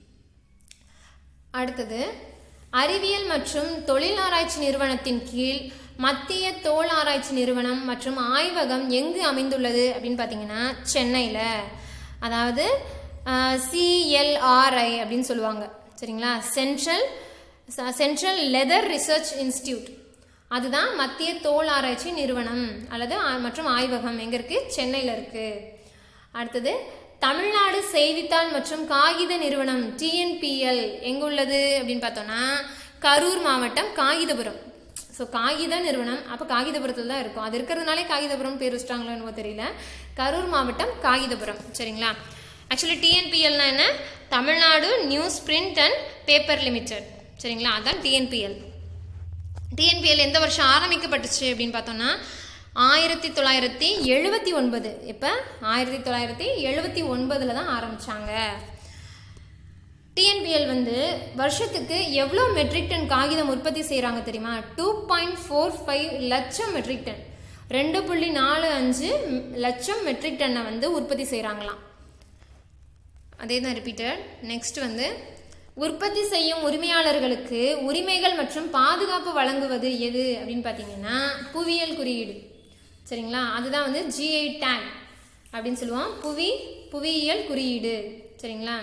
அடுத்தது அறிவியல் மற்றும் தொழில் ஆராய்ச்சி நிறுவனத்தின் கீழ் மத்திய தோல் ஆராய்ச்சி நிறுவனம் மற்றும் ஆய்வகம் எங்கு அமைந்துள்ளது அப்படின்னு பார்த்தீங்கன்னா சென்னையில் அதாவது சிஎல்ஆர்ஐ அப்படின்னு சொல்லுவாங்க சரிங்களா central central leather research institute அதுதான் மத்திய தோல் ஆராய்ச்சி நிறுவனம் அல்லது ஆ- மற்றும் ஆய்வகம் எங்கே இருக்குது சென்னையில் இருக்குது அடுத்தது தமிழ்நாடு செய்தித்தாள் மற்றும் காகித நிறுவனம் டிஎன்பிஎல் எங்கே உள்ளது அப்படின்னு பார்த்தோன்னா கரூர் மாவட்டம் காகிதபுரம் ஸோ காகித நிறுவனம் அப்போ காகிதபுரத்தில் தான் இருக்கும் அது இருக்கிறதுனாலே காகிதபுரம் பேர் வச்சிட்டாங்களோ என்னவோ தெரியல கரூர் மாவட்டம் காகிதபுரம் சரிங்களா ஆக்சுவலி டிஎன்பிஎல்னா என்ன Tamil Nadu news print and paper limited சரிங்களா அதான் டிஎன்பிஎல் டிஎன்பிஎல் எந்த வருஷம் ஆரம்பிக்கப்பட்டுச்சு அப்படின்னு பார்த்தோம்னா ஆயிரத்தி தொள்ளாயிரத்தி எழுபத்தி ஒன்பது இப்போ ஆயிரத்தி தொள்ளாயிரத்தி எழுபத்தி ஒன்பதில் தான் ஆரம்பித்தாங்க டிஎன்பிஎல் வந்து வருஷத்துக்கு எவ்வளோ மெட்ரிக் டன் காகிதம் உற்பத்தி செய்கிறாங்க தெரியுமா டூ பாயிண்ட் ஃபோர் ஃபைவ் லட்சம் மெட்ரிக் டன் ரெண்டு புள்ளி நாலு அஞ்சு லட்சம் மெட்ரிக் டன்னை வந்து உற்பத்தி செய்கிறாங்களாம் அதே தான் ரிப்பீட்டட் நெக்ஸ்ட் வந்து உற்பத்தி செய்யும் உரிமையாளர்களுக்கு உரிமைகள் மற்றும் பாதுகாப்பு வழங்குவது எது அப்படின்னு பார்த்தீங்கன்னா புவியியல் குறியீடு சரிங்களா அதுதான் வந்து ஜிஐ டேக் அப்படின்னு சொல்லுவோம் புவி புவியியல் குறியீடு சரிங்களா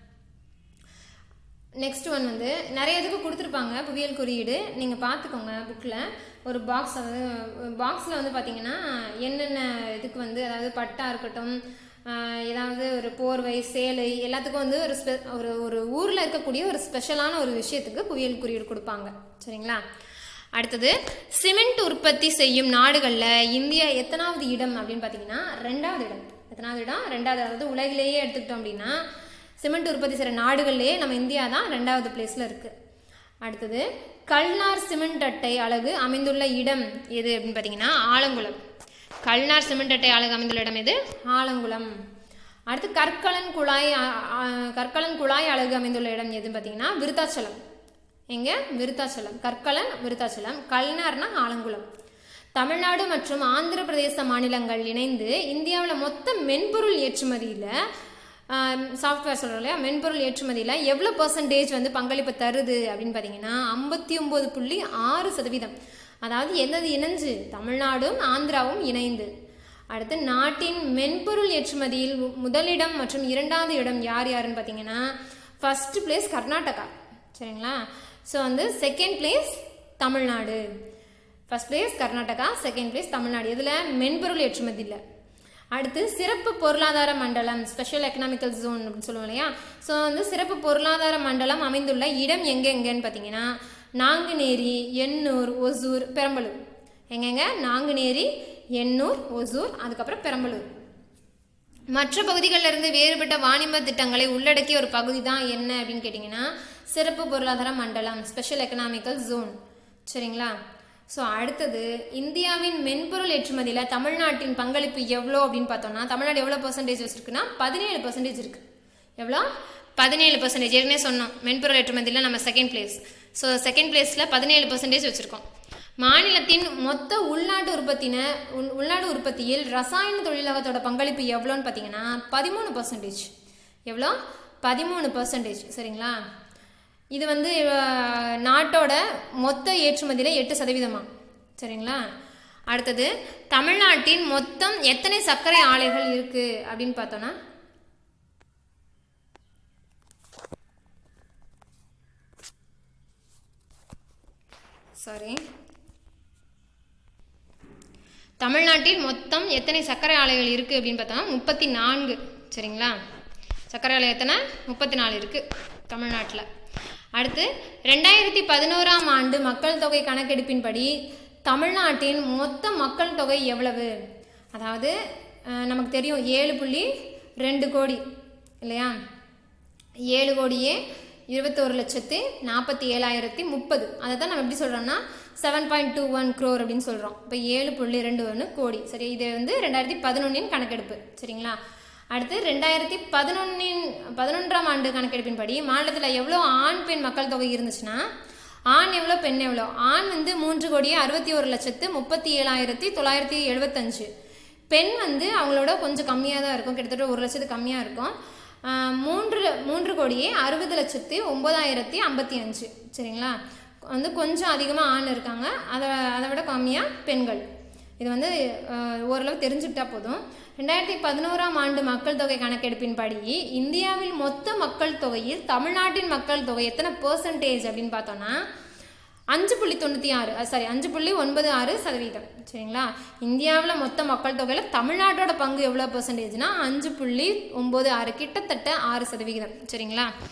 நெக்ஸ்ட் ஒன் வந்து நிறைய இதுக்கு கொடுத்துருப்பாங்க புவியியல் குறியீடு நீங்கள் பார்த்துக்கோங்க புக்கில் ஒரு பாக்ஸ் வந்து பாக்ஸில் வந்து பார்த்தீங்கன்னா என்னென்ன இதுக்கு வந்து அதாவது பட்டா இருக்கட்டும் ஆஹ் ஏதாவது ஒரு போர்வை சேலை எல்லாத்துக்கும் வந்து ஒரு ஸ்பெ ஒரு ஒரு ஊரில் இருக்கக்கூடிய ஒரு ஸ்பெஷலான ஒரு விஷயத்துக்கு புவியியல் குறியீடு கொடுப்பாங்க சரிங்களா அடுத்தது சிமெண்ட் உற்பத்தி செய்யும் நாடுகளில் இந்தியா எத்தனாவது இடம் அப்படின்னு பார்த்தீங்கன்னா ரெண்டாவது இடம் எத்தனாவது இடம் ரெண்டாவது அதாவது உலகிலேயே எடுத்துக்கிட்டோம் அப்படின்னா சிமெண்ட் உற்பத்தி செய்கிற நாடுகள்லேயே நம்ம இந்தியா தான் ரெண்டாவது பிளேஸில் இருக்குது அடுத்தது கல்நார் சிமெண்ட் அட்டை அலகு அமைந்துள்ள இடம் எது அப்படின்னு பார்த்தீங்கன்னா ஆலங்குளம் கல்நார் சிமெண்ட் அட்டை அலகு அமைந்துள்ள இடம் எது ஆலங்குளம் அடுத்து கற்களன் குழாய் அ- அ- கற்களன் குழாய் அலகு அமைந்துள்ள இடம் எதுன்னு பார்த்தீங்கன்னா விருத்தாச்சலம் எங்க விருத்தாச்சலம் கற்களன் விருத்தாச்சலம் கல்நார்னா ஆலங்குளம் தமிழ்நாடு மற்றும் ஆந்திர பிரதேச மாநிலங்கள் இணைந்து இந்தியாவில் மொத்த மென்பொருள் ஏற்றுமதியில் சாஃப்ட்வேர் சொல்கிறோம் இல்லையா மென்பொருள் ஏற்றுமதியில் எவ்வளோ பர்சன்டேஜ் வந்து பங்களிப்பு தருது அப்படின்னு பார்த்தீங்கன்னா ஐம்பத்தி ஒம்பது புள்ளி ஆறு சதவீதம் அதாவது என்னது இணைஞ்சு தமிழ்நாடும் ஆந்திராவும் இணைந்து அடுத்து நாட்டின் மென்பொருள் ஏற்றுமதியில் மு- முதலிடம் மற்றும் இரண்டாவது இடம் யார் யாருன்னு பார்த்தீங்கன்னா ஃபர்ஸ்ட் பிளேஸ் கர்நாடகா சரிங்களா ஸோ வந்து second place Tamil Nadu first place Karnataka second place Tamil Nadu இதில் மென்பொருள் ஏற்றுமதி இல்லை அடுத்து சிறப்பு பொருளாதார மண்டலம் ஸ்பெஷல் எக்கனாமிக்கல் ஜோன் அப்படின்னு சொல்லுவோம் இல்லையா ஸோ வந்து சிறப்பு பொருளாதார மண்டலம் அமைந்துள்ள இடம் எங்கெங்கன்னு பார்த்தீங்கன்னா நாங்குநேரி எண்ணூர் ஒசூர் பெரம்பலூர் எங்கெங்க நாங்குநேரி எண்ணூர் ஒசூர் அதுக்கப்புறம் பெரம்பலூர் மற்ற பகுதிகளில் இருந்து வேறுபட்ட வாணிப திட்டங்களை உள்ளடக்கிய ஒரு பகுதி தான் என்ன அப்படின்னு கேட்டிங்கன்னா சிறப்பு பொருளாதார மண்டலம் ஸ்பெஷல் எக்கனாமிக்கல் ஜோன் சரிங்களா ஸோ அடுத்தது இந்தியாவின் மென்பொருள் ஏற்றுமதியில் தமிழ்நாட்டின் பங்களிப்பு எவ்வளோ அப்படின்னு பார்த்தோம்னா தமிழ்நாடு எவ்வளோ பர்சன்டேஜ் வச்சுருக்குன்னா பதினேழு பர்சன்டேஜ் இருக்குது எவ்வளோ பதினேழு பர்சன்டேஜ் ஏற்கனவே சொன்னோம் மென்பொருள் ஏற்றுமதியில் நம்ம செகண்ட் பிளேஸ் ஸோ செகண்ட் பிளேஸில் பதினேழு பர்சன்டேஜ் வச்சுருக்கோம் மாநிலத்தின் மொத்த உள்நாட்டு உற்பத்தின உள்- உள்நாட்டு உற்பத்தியில் ரசாயன தொழிலகத்தோட பங்களிப்பு எவ்வளோன்னு பார்த்தீங்கன்னா பதிமூணு பர்சன்டேஜ் எவ்வளோ பதிமூணு பர்சன்டேஜ் சரிங்களா இது வந்து அஹ், நாட்டோட மொத்த ஏற்றுமதியில் எட்டு சதவீதமா சரிங்களா அடுத்தது தமிழ்நாட்டின் மொத்தம் எத்தனை சர்க்கரை ஆலைகள் இருக்கு அப்படின்னு பார்த்தோன்னா சாரி தமிழ்நாட்டில் மொத்தம் எத்தனை சர்க்கரை ஆலைகள் இருக்குது அப்படின்னு பார்த்தோம்னா முப்பத்தி நான்கு சரிங்களா சர்க்கரை ஆலை எத்தனை முப்பத்தி நாலு இருக்குது தமிழ்நாட்டில் அடுத்து ரெண்டாயிரத்தி பதினோராம் ஆண்டு மக்கள் தொகை கணக்கெடுப்பின்படி தமிழ்நாட்டின் மொத்த மக்கள் தொகை எவ்வளவு அதாவது அஹ், நமக்கு தெரியும் ஏழு புள்ளி ரெண்டு கோடி இல்லையா ஏழு கோடியே இருபத்தோரு லட்சத்து நாற்பத்தி ஏழாயிரத்தி முப்பது அதை தான் நம்ம எப்படி சொல்கிறோம்னா seven point two one crore அப்படின்னு சொல்கிறோம் இப்போ ஏழு புள்ளி ரெண்டு ஒன்று கோடி சரி இது வந்து ரெண்டாயிரத்தி பதினொன்றின் கணக்கெடுப்பு சரிங்களா அடுத்து ரெண்டாயிரத்தி பதினொன்னின் பதினொன்றாம் ஆண்டு கணக்கெடுப்பின்படி மாநிலத்தில் எவ்வளோ ஆண் பெண் மக்கள் தொகை இருந்துச்சுன்னா ஆண் எவ்வளோ பெண் எவ்வளோ ஆண் வந்து மூன்று கோடியே அறுபத்தி ஒரு லட்சத்து முப்பத்தி ஏழாயிரத்தி தொள்ளாயிரத்தி எழுபத்தஞ்சு பெண் வந்து அவங்களோட கொஞ்சம் கம்மியாக தான் இருக்கும் கிட்டத்தட்ட ஒரு லட்சத்துக்கு கம்மியாக இருக்கும் ஆஹ் மூன்று மூன்று கோடியே அறுபது லட்சத்தி ஒம்பதாயிரத்தி ஐம்பத்தி அஞ்சு சரிங்களா வந்து கொஞ்சம் அதிகமாக ஆண் இருக்காங்க அதை அதை விட கம்மியாக பெண்கள் இது வந்து ஆஹ் ஓரளவு தெரிஞ்சுக்கிட்டா போதும் ரெண்டாயிரத்தி பதினோராம் ஆண்டு மக்கள் தொகை கணக்கெடுப்பின்படி இந்தியாவில் மொத்த மக்கள் தொகையில் தமிழ்நாட்டின் மக்கள் தொகை எத்தனை பெர்சன்டேஜ் அப்படின்னு பார்த்தோம்னா அஞ்சு புள்ளி தொண்ணூற்றி ஆறு சாரி அஞ்சு புள்ளி ஒன்பது ஆறு சதவீதம் சரிங்களா இந்தியாவில் மொத்த மக்கள் தொகையில் தமிழ்நாட்டோட பங்கு எவ்வளோ பெர்சன்டேஜ்னா அஞ்சு புள்ளி ஒம்பது ஆறு கிட்டத்தட்ட ஆறு சதவிகிதம் சரிங்களா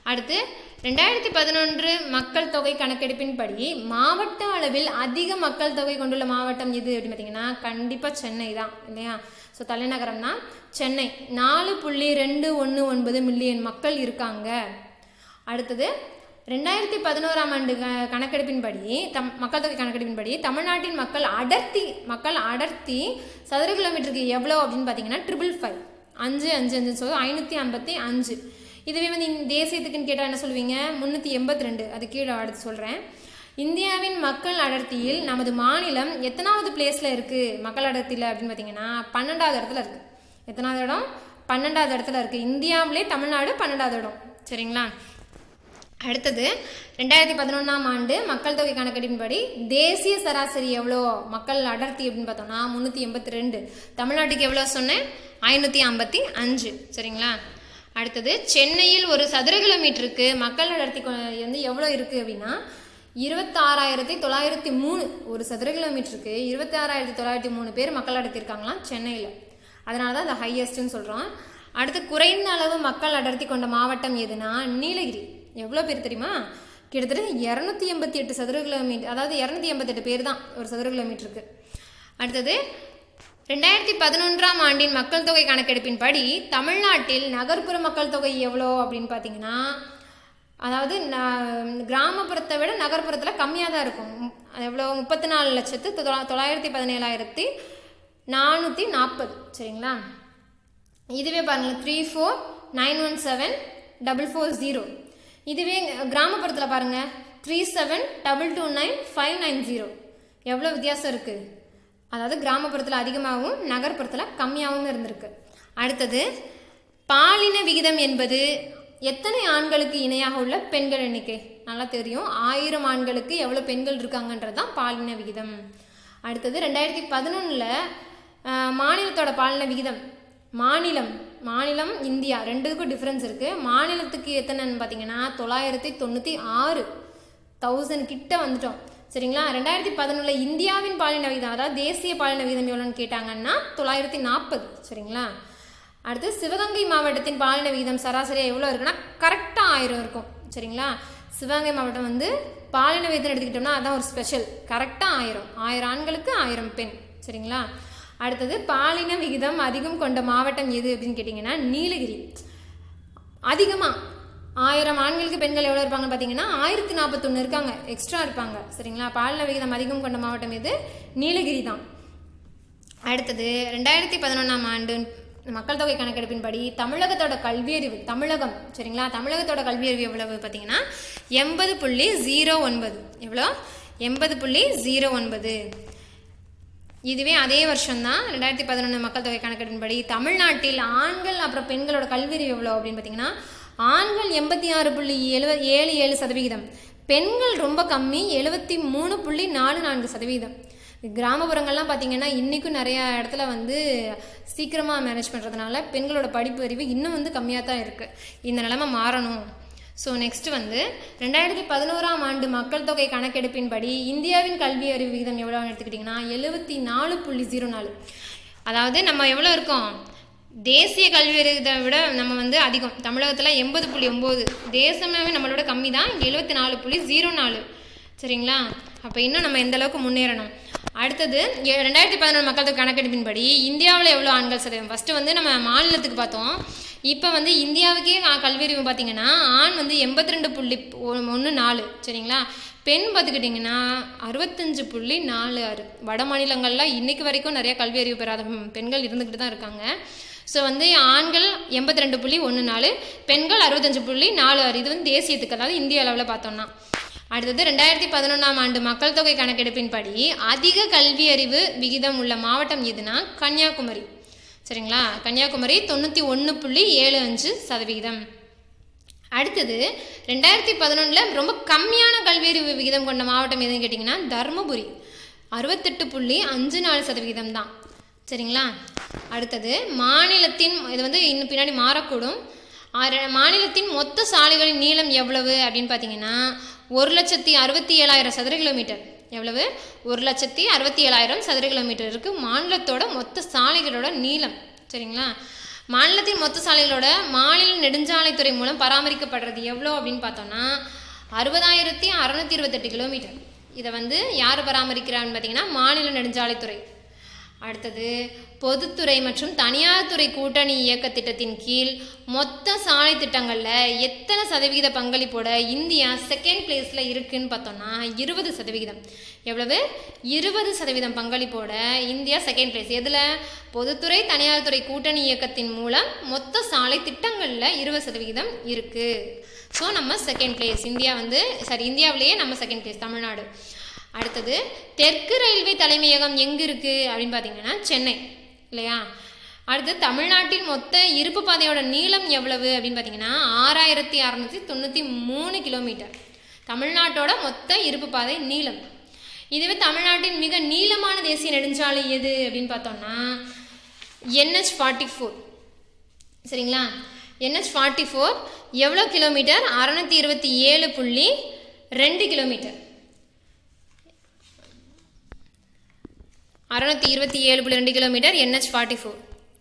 அடுத்து ரெண்டாயிரத்தி பதினொன்று மக்கள் தொகை கணக்கெடுப்பின்படி மாவட்ட அளவில் அதிக மக்கள் தொகை கொண்டுள்ள மாவட்டம் எது அப்படின்னு பார்த்தீங்கன்னா கண்டிப்பாக சென்னை தான் இல்லையா ஸோ தலைநகரம்னா சென்னை நாலு புள்ளி ரெண்டு ஒன்று ஒன்பது மில்லியன் மக்கள் இருக்காங்க அடுத்தது ரெண்டாயிரத்தி பதினோராம் ஆண்டு க- கணக்கெடுப்பின்படி தம் மக்கள் தொகை கணக்கெடுப்பின்படி தமிழ்நாட்டின் மக்கள் அடர்த்தி மக்கள் அடர்த்தி சதுர கிலோமீட்டருக்கு எவ்வளோ அப்படின்னு பார்த்தீங்கன்னா ட்ரிபிள் ஃபைவ் அஞ்சு அஞ்சு அஞ்சு ஸோ ஐநூற்றி ஐம்பத்தி அஞ்சு இதுவே வந்து இந்த தேசியத்துக்குன்னு கேட்டால் என்ன சொல்லுவீங்க முந்நூற்றி எண்பத்தி ரெண்டு அது கீழே அடுத்து சொல்கிறேன் இந்தியாவின் மக்கள் அடர்த்தியில் நமது மாநிலம் எத்தனாவது பிளேஸில் இருக்குது மக்கள் அடர்த்தியில் அப்படின்னு பார்த்தீங்கன்னா பன்னெண்டாவது இடத்துல இருக்குது எத்தனாவது இடம் பன்னெண்டாவது இடத்துல இருக்குது இந்தியாவிலே தமிழ்நாடு பன்னெண்டாவது இடம் சரிங்களா அடுத்தது ரெண்டாயிரத்தி பதினொன்றாம் ஆண்டு மக்கள் தொகை கணக்கெடுப்பின்படி தேசிய சராசரி எவ்வளோ மக்கள் அடர்த்தி அப்படின்னு பார்த்தோம்னா முந்நூற்றி எண்பத்தி ரெண்டு தமிழ்நாட்டுக்கு எவ்வளோ சொன்னேன் ஐநூற்றி ஐம்பத்தி அஞ்சு சரிங்களா அடுத்தது சென்னையில் ஒரு சதுர கிலோமீட்டருக்கு மக்கள் அடர்த்தி கொ- வந்து எவ்வளோ இருக்குது அப்படின்னா இருபத்தாறாயிரத்தி தொள்ளாயிரத்தி மூணு ஒரு சதுர கிலோமீட்டருக்கு இருபத்தி ஆறாயிரத்தி தொள்ளாயிரத்தி மூணு பேர் மக்கள் அடர்த்தி இருக்காங்களாம் சென்னையில் அதனால தான் அது ஹையஸ்ட்னு சொல்கிறோம் அடுத்து குறைந்த அளவு மக்கள் அடர்த்தி கொண்ட மாவட்டம் எதுனா நீலகிரி எவ்வளோ பேர் தெரியுமா கிட்டத்தட்ட இரநூத்தி எண்பத்தி எட்டு சதுர கிலோமீட்டர் அதாவது இரநூத்தி எண்பத்தெட்டு பேர் தான் ஒரு சதுர கிலோமீட்டருக்கு அடுத்தது ரெண்டாயிரத்தி பதினொன்றாம் ஆண்டின் மக்கள் தொகை கணக்கெடுப்பின்படி தமிழ்நாட்டில் நகர்ப்புற மக்கள் தொகை எவ்வளோ அப்படின்னு பார்த்தீங்கன்னா அதாவது ந- கிராமப்புறத்தை விட நகர்ப்புறத்தில் கம்மியாக தான் இருக்கும் ம், எவ்வளோ முப்பத்தி நாலு லட்சத்து தொள்ளா- தொள்ளாயிரத்தி பதினேழாயிரத்தி நானூற்றி நாற்பது சரிங்களா இதுவே பாருங்கள் three four nine one seven double four zero இதுவே கிராமப்புறத்தில் பாருங்கள் three seven double two nine five nine zero எவ்வளோ வித்தியாசம் இருக்குது அதாவது கிராமப்புறத்தில் அதிகமாகவும் நகர்ப்புறத்தில் கம்மியாகவும் இருந்திருக்கு அடுத்தது பாலின விகிதம் என்பது எத்தனை ஆண்களுக்கு இணையாக உள்ள பெண்கள் எண்ணிக்கை நல்லா தெரியும் ஆயிரம் ஆண்களுக்கு எவ்வளோ பெண்கள் இருக்காங்கன்றது தான் பாலின விகிதம் அடுத்தது ரெண்டாயிரத்தி பதினொன்றில் மாநிலத்தோட பாலின விகிதம் மாநிலம் மாநிலம் இந்தியா ரெண்டுக்கும் டிஃப்ரென்ஸ் இருக்குது மாநிலத்துக்கு எத்தனைன்னு பார்த்தீங்கன்னா தொள்ளாயிரத்தி தொண்ணூற்றி ஆறு தௌசண்ட் கிட்ட வந்துட்டோம் சரிங்களா ரெண்டாயிரத்தி பதினொன்றில் இந்தியாவின் பாலின விகிதம் அதாவது தேசிய பாலின விகிதம் எவ்வளோன்னு கேட்டாங்கன்னா தொள்ளாயிரத்தி நாற்பது சரிங்களா அடுத்து சிவகங்கை மாவட்டத்தின் பாலின விகிதம் சராசரியாக எவ்வளோ இருக்குன்னா கரெக்டாக ஆயிரம் இருக்கும் சரிங்களா சிவகங்கை மாவட்டம் வந்து பாலின விகிதம் எடுத்துக்கிட்டோம்னா அதான் ஒரு ஸ்பெஷல் கரெக்டாக ஆயிரம் ஆயிரம் ஆண்களுக்கு ஆயிரம் பெண் சரிங்களா அடுத்தது பாலின விகிதம் அதிகம் கொண்ட மாவட்டம் எது அப்படின்னு கேட்டிங்கன்னா நீலகிரி அதிகமாக ஆயிரம் ஆண்களுக்கு பெண்கள் எவ்வளோ இருப்பாங்கன்னு பார்த்தீங்கன்னா ஆயிரத்தி நாற்பத்தொன்று இருக்காங்க எக்ஸ்ட்ரா இருப்பாங்க சரிங்களா பாலின விகிதம் அதிகம் கொண்ட மாவட்டம் எது நீலகிரி தான் அடுத்தது ரெண்டாயிரத்தி பதினொன்றாம் ஆண்டு மக்கள் தொகை கணக்கெடுப்பின்படி தமிழகத்தோட கல்வியறிவு தமிழகம் சரிங்களா தமிழகத்தோட கல்வியறிவு எவ்வளவு பார்த்தீங்கன்னா எண்பது புள்ளி ஜீரோ ஒன்பது எவ்வளோ எண்பது புள்ளி ஜீரோ ஒன்பது இதுவே அதே வருஷம்தான் ரெண்டாயிரத்தி பதினொன்று மக்கள் தொகை கணக்கெடுப்பின்படி தமிழ்நாட்டில் ஆண்கள் அப்புறம் பெண்களோட கல்வியறிவு எவ்வளோ அப்படின்னு பார்த்தீங்கன்னா ஆண்கள் எண்பத்தி ஆறு புள்ளி எழுவ ஏழு ஏழு சதவிகிதம் பெண்கள் ரொம்ப கம்மி எழுபத்தி மூணு புள்ளி நாலு நான்கு சதவீதம் கிராமப்புறங்கள்லாம் பார்த்தீங்கன்னா இன்றைக்கும் நிறையா இடத்துல வந்து சீக்கிரமாக மேனேஜ் பண்ணுறதுனால பெண்களோட படிப்பு அறிவு இன்னும் வந்து கம்மியாக தான் இருக்குது இந்த நிலைமை மாறணும் ஸோ நெக்ஸ்ட் வந்து ரெண்டாயிரத்தி பதினோராம் ஆண்டு மக்கள் தொகை கணக்கெடுப்பின்படி இந்தியாவின் கல்வி அறிவு விகிதம் எவ்வளோன்னு எடுத்துக்கிட்டிங்கன்னா எழுபத்தி நாலு புள்ளி ஜீரோ நாலு அதாவது நம்ம எவ்வளோ இருக்கோம் தேசிய கல்வி விகிதத்தை விட நம்ம வந்து அதிகம் தமிழகத்தில் எண்பது புள்ளி ஒம்பது தேசமாகவே நம்மளோட கம்மி தான் எழுபத்தி நாலு புள்ளி ஜீரோ நாலு சரிங்களா அப்போ இன்னும் நம்ம எந்த அளவுக்கு முன்னேறணும் அடுத்தது எ- ரெண்டாயிரத்தி பதினொன்று மக்கள் தொகை கணக்கெடுப்பின்படி இந்தியாவில் எவ்வளோ ஆண்கள் சதவீதம் ஃபஸ்ட்டு வந்து நம்ம மாநிலத்துக்கு பார்த்தோம் இப்போ வந்து இந்தியாவுக்கே ஆ- கல்வியறிவு பார்த்தீங்கன்னா ஆண் வந்து எண்பத்தி ரெண்டு புள்ளி ஒன்று நாலு சரிங்களா பெண் பார்த்துக்கிட்டிங்கன்னா அறுபத்தஞ்சு புள்ளி நாலு ஆறு வட மாநிலங்களில் இன்னைக்கு வரைக்கும் நிறைய கல்வி அறிவு பெறாத ம், பெண்கள் இருந்துக்கிட்டு தான் இருக்காங்க ஸோ வந்து ஆண்கள் எண்பத்தி ரெண்டு புள்ளி ஒன்று நாலு பெண்கள் அறுபத்தஞ்சு புள்ளி நாலு ஆறு இது வந்து தேசியத்துக்கு அதாவது இந்திய அளவில் பார்த்தோம்னா அடுத்தது ரெண்டாயிரத்தி பதினொன்றாம் ஆண்டு மக்கள் தொகை கணக்கெடுப்பின்படி அதிக கல்வி அறிவு விகிதம் உள்ள மாவட்டம் எதுனா கன்னியாகுமரி சரிங்களா கன்னியாகுமரி தொண்ணூற்றி ஒன்று புள்ளி ஏழு அஞ்சு சதவிகிதம் அடுத்தது ரெண்டாயிரத்தி பதினொன்றில் ரொம்ப கம்மியான கல்வியறிவு விகிதம் கொண்ட மாவட்டம் எதுன்னு கேட்டிங்கன்னா தருமபுரி அறுபத்தெட்டு புள்ளி அஞ்சு நாலு சதவிகிதம் தான் சரிங்களா அடுத்தது மாநிலத்தின் இது வந்து இன்னும் பின்னாடி மாறக்கூடும் ஆறு- மாநிலத்தின் மொத்த சாலைகளின் நீளம் எவ்வளவு அப்படின்னு பார்த்தீங்கன்னா ஒரு லட்சத்தி அறுபத்தி ஏழாயிரம் சதுர கிலோமீட்டர் எவ்வளவு ஒரு லட்சத்தி அறுபத்தி ஏழாயிரம் சதுர கிலோமீட்டர் இருக்குது மாநிலத்தோட மொத்த சாலைகளோட நீளம் சரிங்களா மாநிலத்தின் மொத்த சாலைகளோட மாநில நெடுஞ்சாலைத்துறை மூலம் பராமரிக்கப்படுறது எவ்வளோ அப்படின்னு பார்த்தோம்னா அறுபதாயிரத்தி அறநூற்றி இருபத்தெட்டு கிலோமீட்டர் இதை வந்து யார் பராமரிக்கிறான்னு பார்த்தீங்கன்னா மாநில நெடுஞ்சாலைத்துறை அடுத்தது பொதுத்துறை மற்றும் தனியார் துறை கூட்டணி இயக்க திட்டத்தின் கீழ் மொத்த சாலை திட்டங்களில் எத்தனை சதவிகித பங்களிப்போட இந்தியா செகண்ட் பிளேஸில் இருக்குன்னு பார்த்தோம்னா இருபது சதவிகிதம் எவ்வளவு இருபது சதவீதம் பங்களிப்போட இந்தியா செகண்ட் பிளேஸ் எதில் பொதுத்துறை தனியார் துறை கூட்டணி இயக்கத்தின் மூலம் மொத்த சாலை திட்டங்களில் இருபது சதவிகிதம் இருக்குது ஸோ நம்ம செகண்ட் பிளேஸ் இந்தியா வந்து சாரி இந்தியாவிலேயே நம்ம செகண்ட் பிளேஸ் தமிழ்நாடு அடுத்தது தெற்கு ரயில்வே தலைமையகம் எங்கே இருக்குது அப்படின்னு பார்த்தீங்கன்னா சென்னை இல்லையா அடுத்து தமிழ்நாட்டின் மொத்த இருப்பு பாதையோட நீளம் எவ்வளவு அப்படின்னு பார்த்தீங்கன்னா ஆறாயிரத்தி அறநூற்றி தொண்ணூற்றி மூணு கிலோமீட்டர் தமிழ்நாட்டோட மொத்த இருப்பு பாதை நீளம் இதுவே தமிழ்நாட்டின் மிக நீளமான தேசிய நெடுஞ்சாலை எது அப்படின்னு பார்த்தோம்னா என்ஹெச் ஃபார்ட்டி ஃபோர் சரிங்களா என்ஹெச் ஃபார்ட்டி ஃபோர் எவ்வளோ கிலோமீட்டர் அறநூற்றி இருபத்தி ஏழு புள்ளி ரெண்டு கிலோமீட்டர் அறநூற்றி இருபத்தி ஏழு புள்ளி ரெண்டு கிலோமீட்டர் என்ஹெச் ஃபார்ட்டி ஃபோர்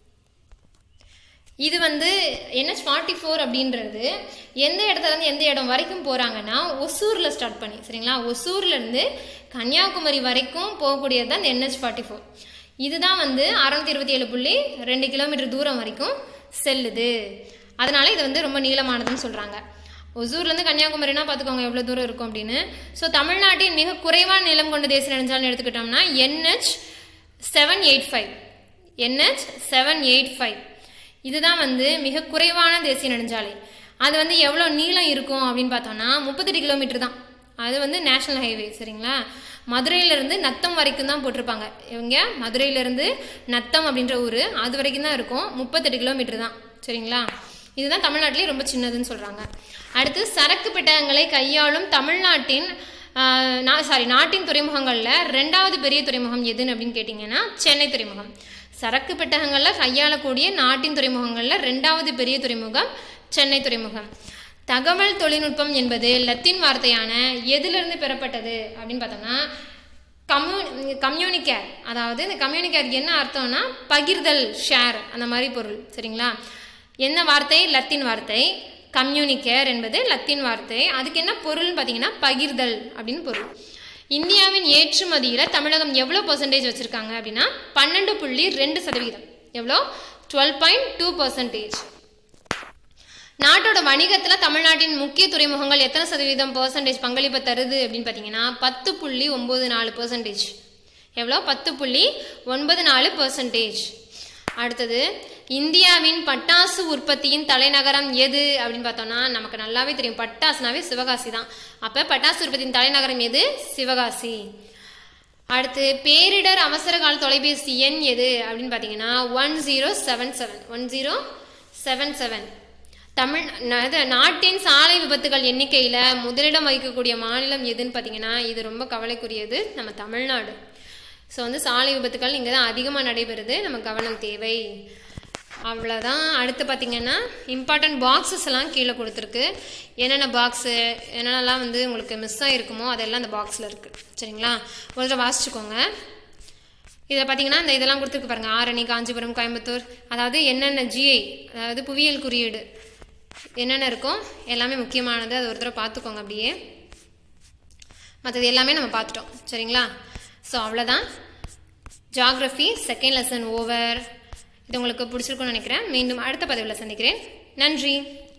இது வந்து என்ஹெச் ஃபார்ட்டி ஃபோர் அப்படின்றது எந்த இடத்துல இருந்து எந்த இடம் வரைக்கும் போகிறாங்கன்னா ஒசூரில் ஸ்டார்ட் பண்ணி சரிங்களா ஒசூர்லேருந்து கன்னியாகுமரி வரைக்கும் போகக்கூடியது தான் இந்த என்ஹெச் ஃபார்ட்டி ஃபோர் இதுதான் வந்து அறநூற்றி இருபத்தி ஏழு புள்ளி ரெண்டு கிலோமீட்டர் தூரம் வரைக்கும் செல்லுது அதனால இது வந்து ரொம்ப நீளமானதுன்னு சொல்கிறாங்க ஒசூர்லேருந்து கன்னியாகுமரினா பார்த்துக்கோங்க எவ்வளோ தூரம் இருக்கும் அப்படின்னு ஸோ தமிழ்நாட்டின் மிக குறைவான நிலம் கொண்ட தேசிய நெடுஞ்சாலை எடுத்துக்கிட்டோம்னா NH seven eight five NH seven eight five இதுதான் வந்து மிக குறைவான தேசிய நெடுஞ்சாலை அது வந்து எவ்வளோ நீளம் இருக்கும் அப்படின்னு பார்த்தோம்னா முப்பத்தெட்டு கிலோமீட்டர் தான் அது வந்து நேஷனல் ஹைவே சரிங்களா மதுரையிலேருந்து நத்தம் வரைக்கும் தான் போட்டிருப்பாங்க இவங்க மதுரையிலேருந்து நத்தம் அப்படின்ற ஊர் அது வரைக்கும் தான் இருக்கும் முப்பத்தெட்டு கிலோமீட்டர் தான் சரிங்களா இதுதான் தமிழ்நாட்டிலே ரொம்ப சின்னதுன்னு சொல்கிறாங்க அடுத்து சரக்கு பெட்டகங்களை கையாளும் தமிழ்நாட்டின் சாரி நாட்டின் துறைமுகங்களில் ரெண்டாவது பெரிய துறைமுகம் எதுன்னு அப்படின்னு கேட்டிங்கன்னா சென்னை துறைமுகம் சரக்கு பெட்டகங்களில் கையாளக்கூடிய நாட்டின் துறைமுகங்களில் ரெண்டாவது பெரிய துறைமுகம் சென்னை துறைமுகம் தகவல் தொழில்நுட்பம் என்பது லத்தீன் வார்த்தையான எதிலிருந்து பெறப்பட்டது அப்படின்னு பார்த்தோம்னா கம்யூ கம்யூனிகேர் அதாவது இந்த கம்யூனிகேருக்கு என்ன அர்த்தம்னா பகிர்தல் ஷேர் அந்த மாதிரி பொருள் சரிங்களா என்ன வார்த்தை லத்தீன் வார்த்தை கம்யூனிகேர் என்பது லத்தீன் வார்த்தை அதுக்கு என்ன பொருள்னு பார்த்தீங்கன்னா பகிர்தல் அப்படின்னு பொருள் இந்தியாவின் ஏற்றுமதியில் தமிழகம் எவ்வளோ பர்சன்டேஜ் வச்சுருக்காங்க அப்படின்னா பன்னெண்டு புள்ளி ரெண்டு சதவீதம் எவ்வளோ டுவெல் பாயிண்ட் டூ பர்சன்டேஜ் நாட்டோட வணிகத்தில் தமிழ்நாட்டின் முக்கிய துறைமுகங்கள் எத்தனை சதவீதம் பர்சன்டேஜ் பங்களிப்பை தருது அப்படின்னு பார்த்தீங்கன்னா பத்து புள்ளி ஒம்பது நாலு பர்சன்டேஜ் எவ்வளோ பத்து புள்ளி ஒன்பது நாலு பர்சன்டேஜ் அடுத்தது இந்தியாவின் பட்டாசு உற்பத்தியின் தலைநகரம் எது அப்படின்னு பார்த்தோம்னா நமக்கு நல்லாவே தெரியும் பட்டாசுனாவே சிவகாசி தான் அப்போ பட்டாசு உற்பத்தியின் தலைநகரம் எது சிவகாசி அடுத்து பேரிடர் அவசர கால தொலைபேசி எண் எது அப்படின்னு பார்த்தீங்கன்னா one zero seven seven one zero seven seven Tamil இது நாட்டின் சாலை விபத்துகள் எண்ணிக்கையில் முதலிடம் வகிக்கக்கூடிய மாநிலம் எதுன்னு பார்த்தீங்கன்னா இது ரொம்ப கவலைக்குரியது நம்ம தமிழ்நாடு ஸோ வந்து சாலை விபத்துகள் இங்கே தான் அதிகமாக நடைபெறுது நம்ம கவனம் தேவை அவ்வளோதான் அடுத்து பார்த்தீங்கன்னா இம்பார்ட்டன்ட் பாக்ஸஸ் எல்லாம் கீழே கொடுத்துருக்கு என்னென்ன பாக்ஸு என்னென்னலாம் வந்து உங்களுக்கு மிஸ் ஆகிருக்குமோ அதெல்லாம் இந்த பாக்ஸில் இருக்குது சரிங்களா ஒரு தடவை வாசிச்சுக்கோங்க இதில் பார்த்தீங்கன்னா இந்த இதெல்லாம் கொடுத்துருக்கு பாருங்கள் ஆரணி காஞ்சிபுரம் கோயம்புத்தூர் அதாவது என்னென்ன ஜிஐ அதாவது புவியியல் குறியீடு என்னென்ன இருக்கும் எல்லாமே முக்கியமானது அது ஒரு தடவை பார்த்துக்கோங்க அப்படியே மற்றது எல்லாமே நம்ம பார்த்துட்டோம் சரிங்களா ஸோ அவ்வளோதான் ஜாகிரஃபி செகண்ட் லெசன் ஓவர் இது உங்களுக்கு பிடிச்சிருக்கும்னு நினைக்கிறேன் மீண்டும் அடுத்த பதிவில் சந்திக்கிறேன் நன்றி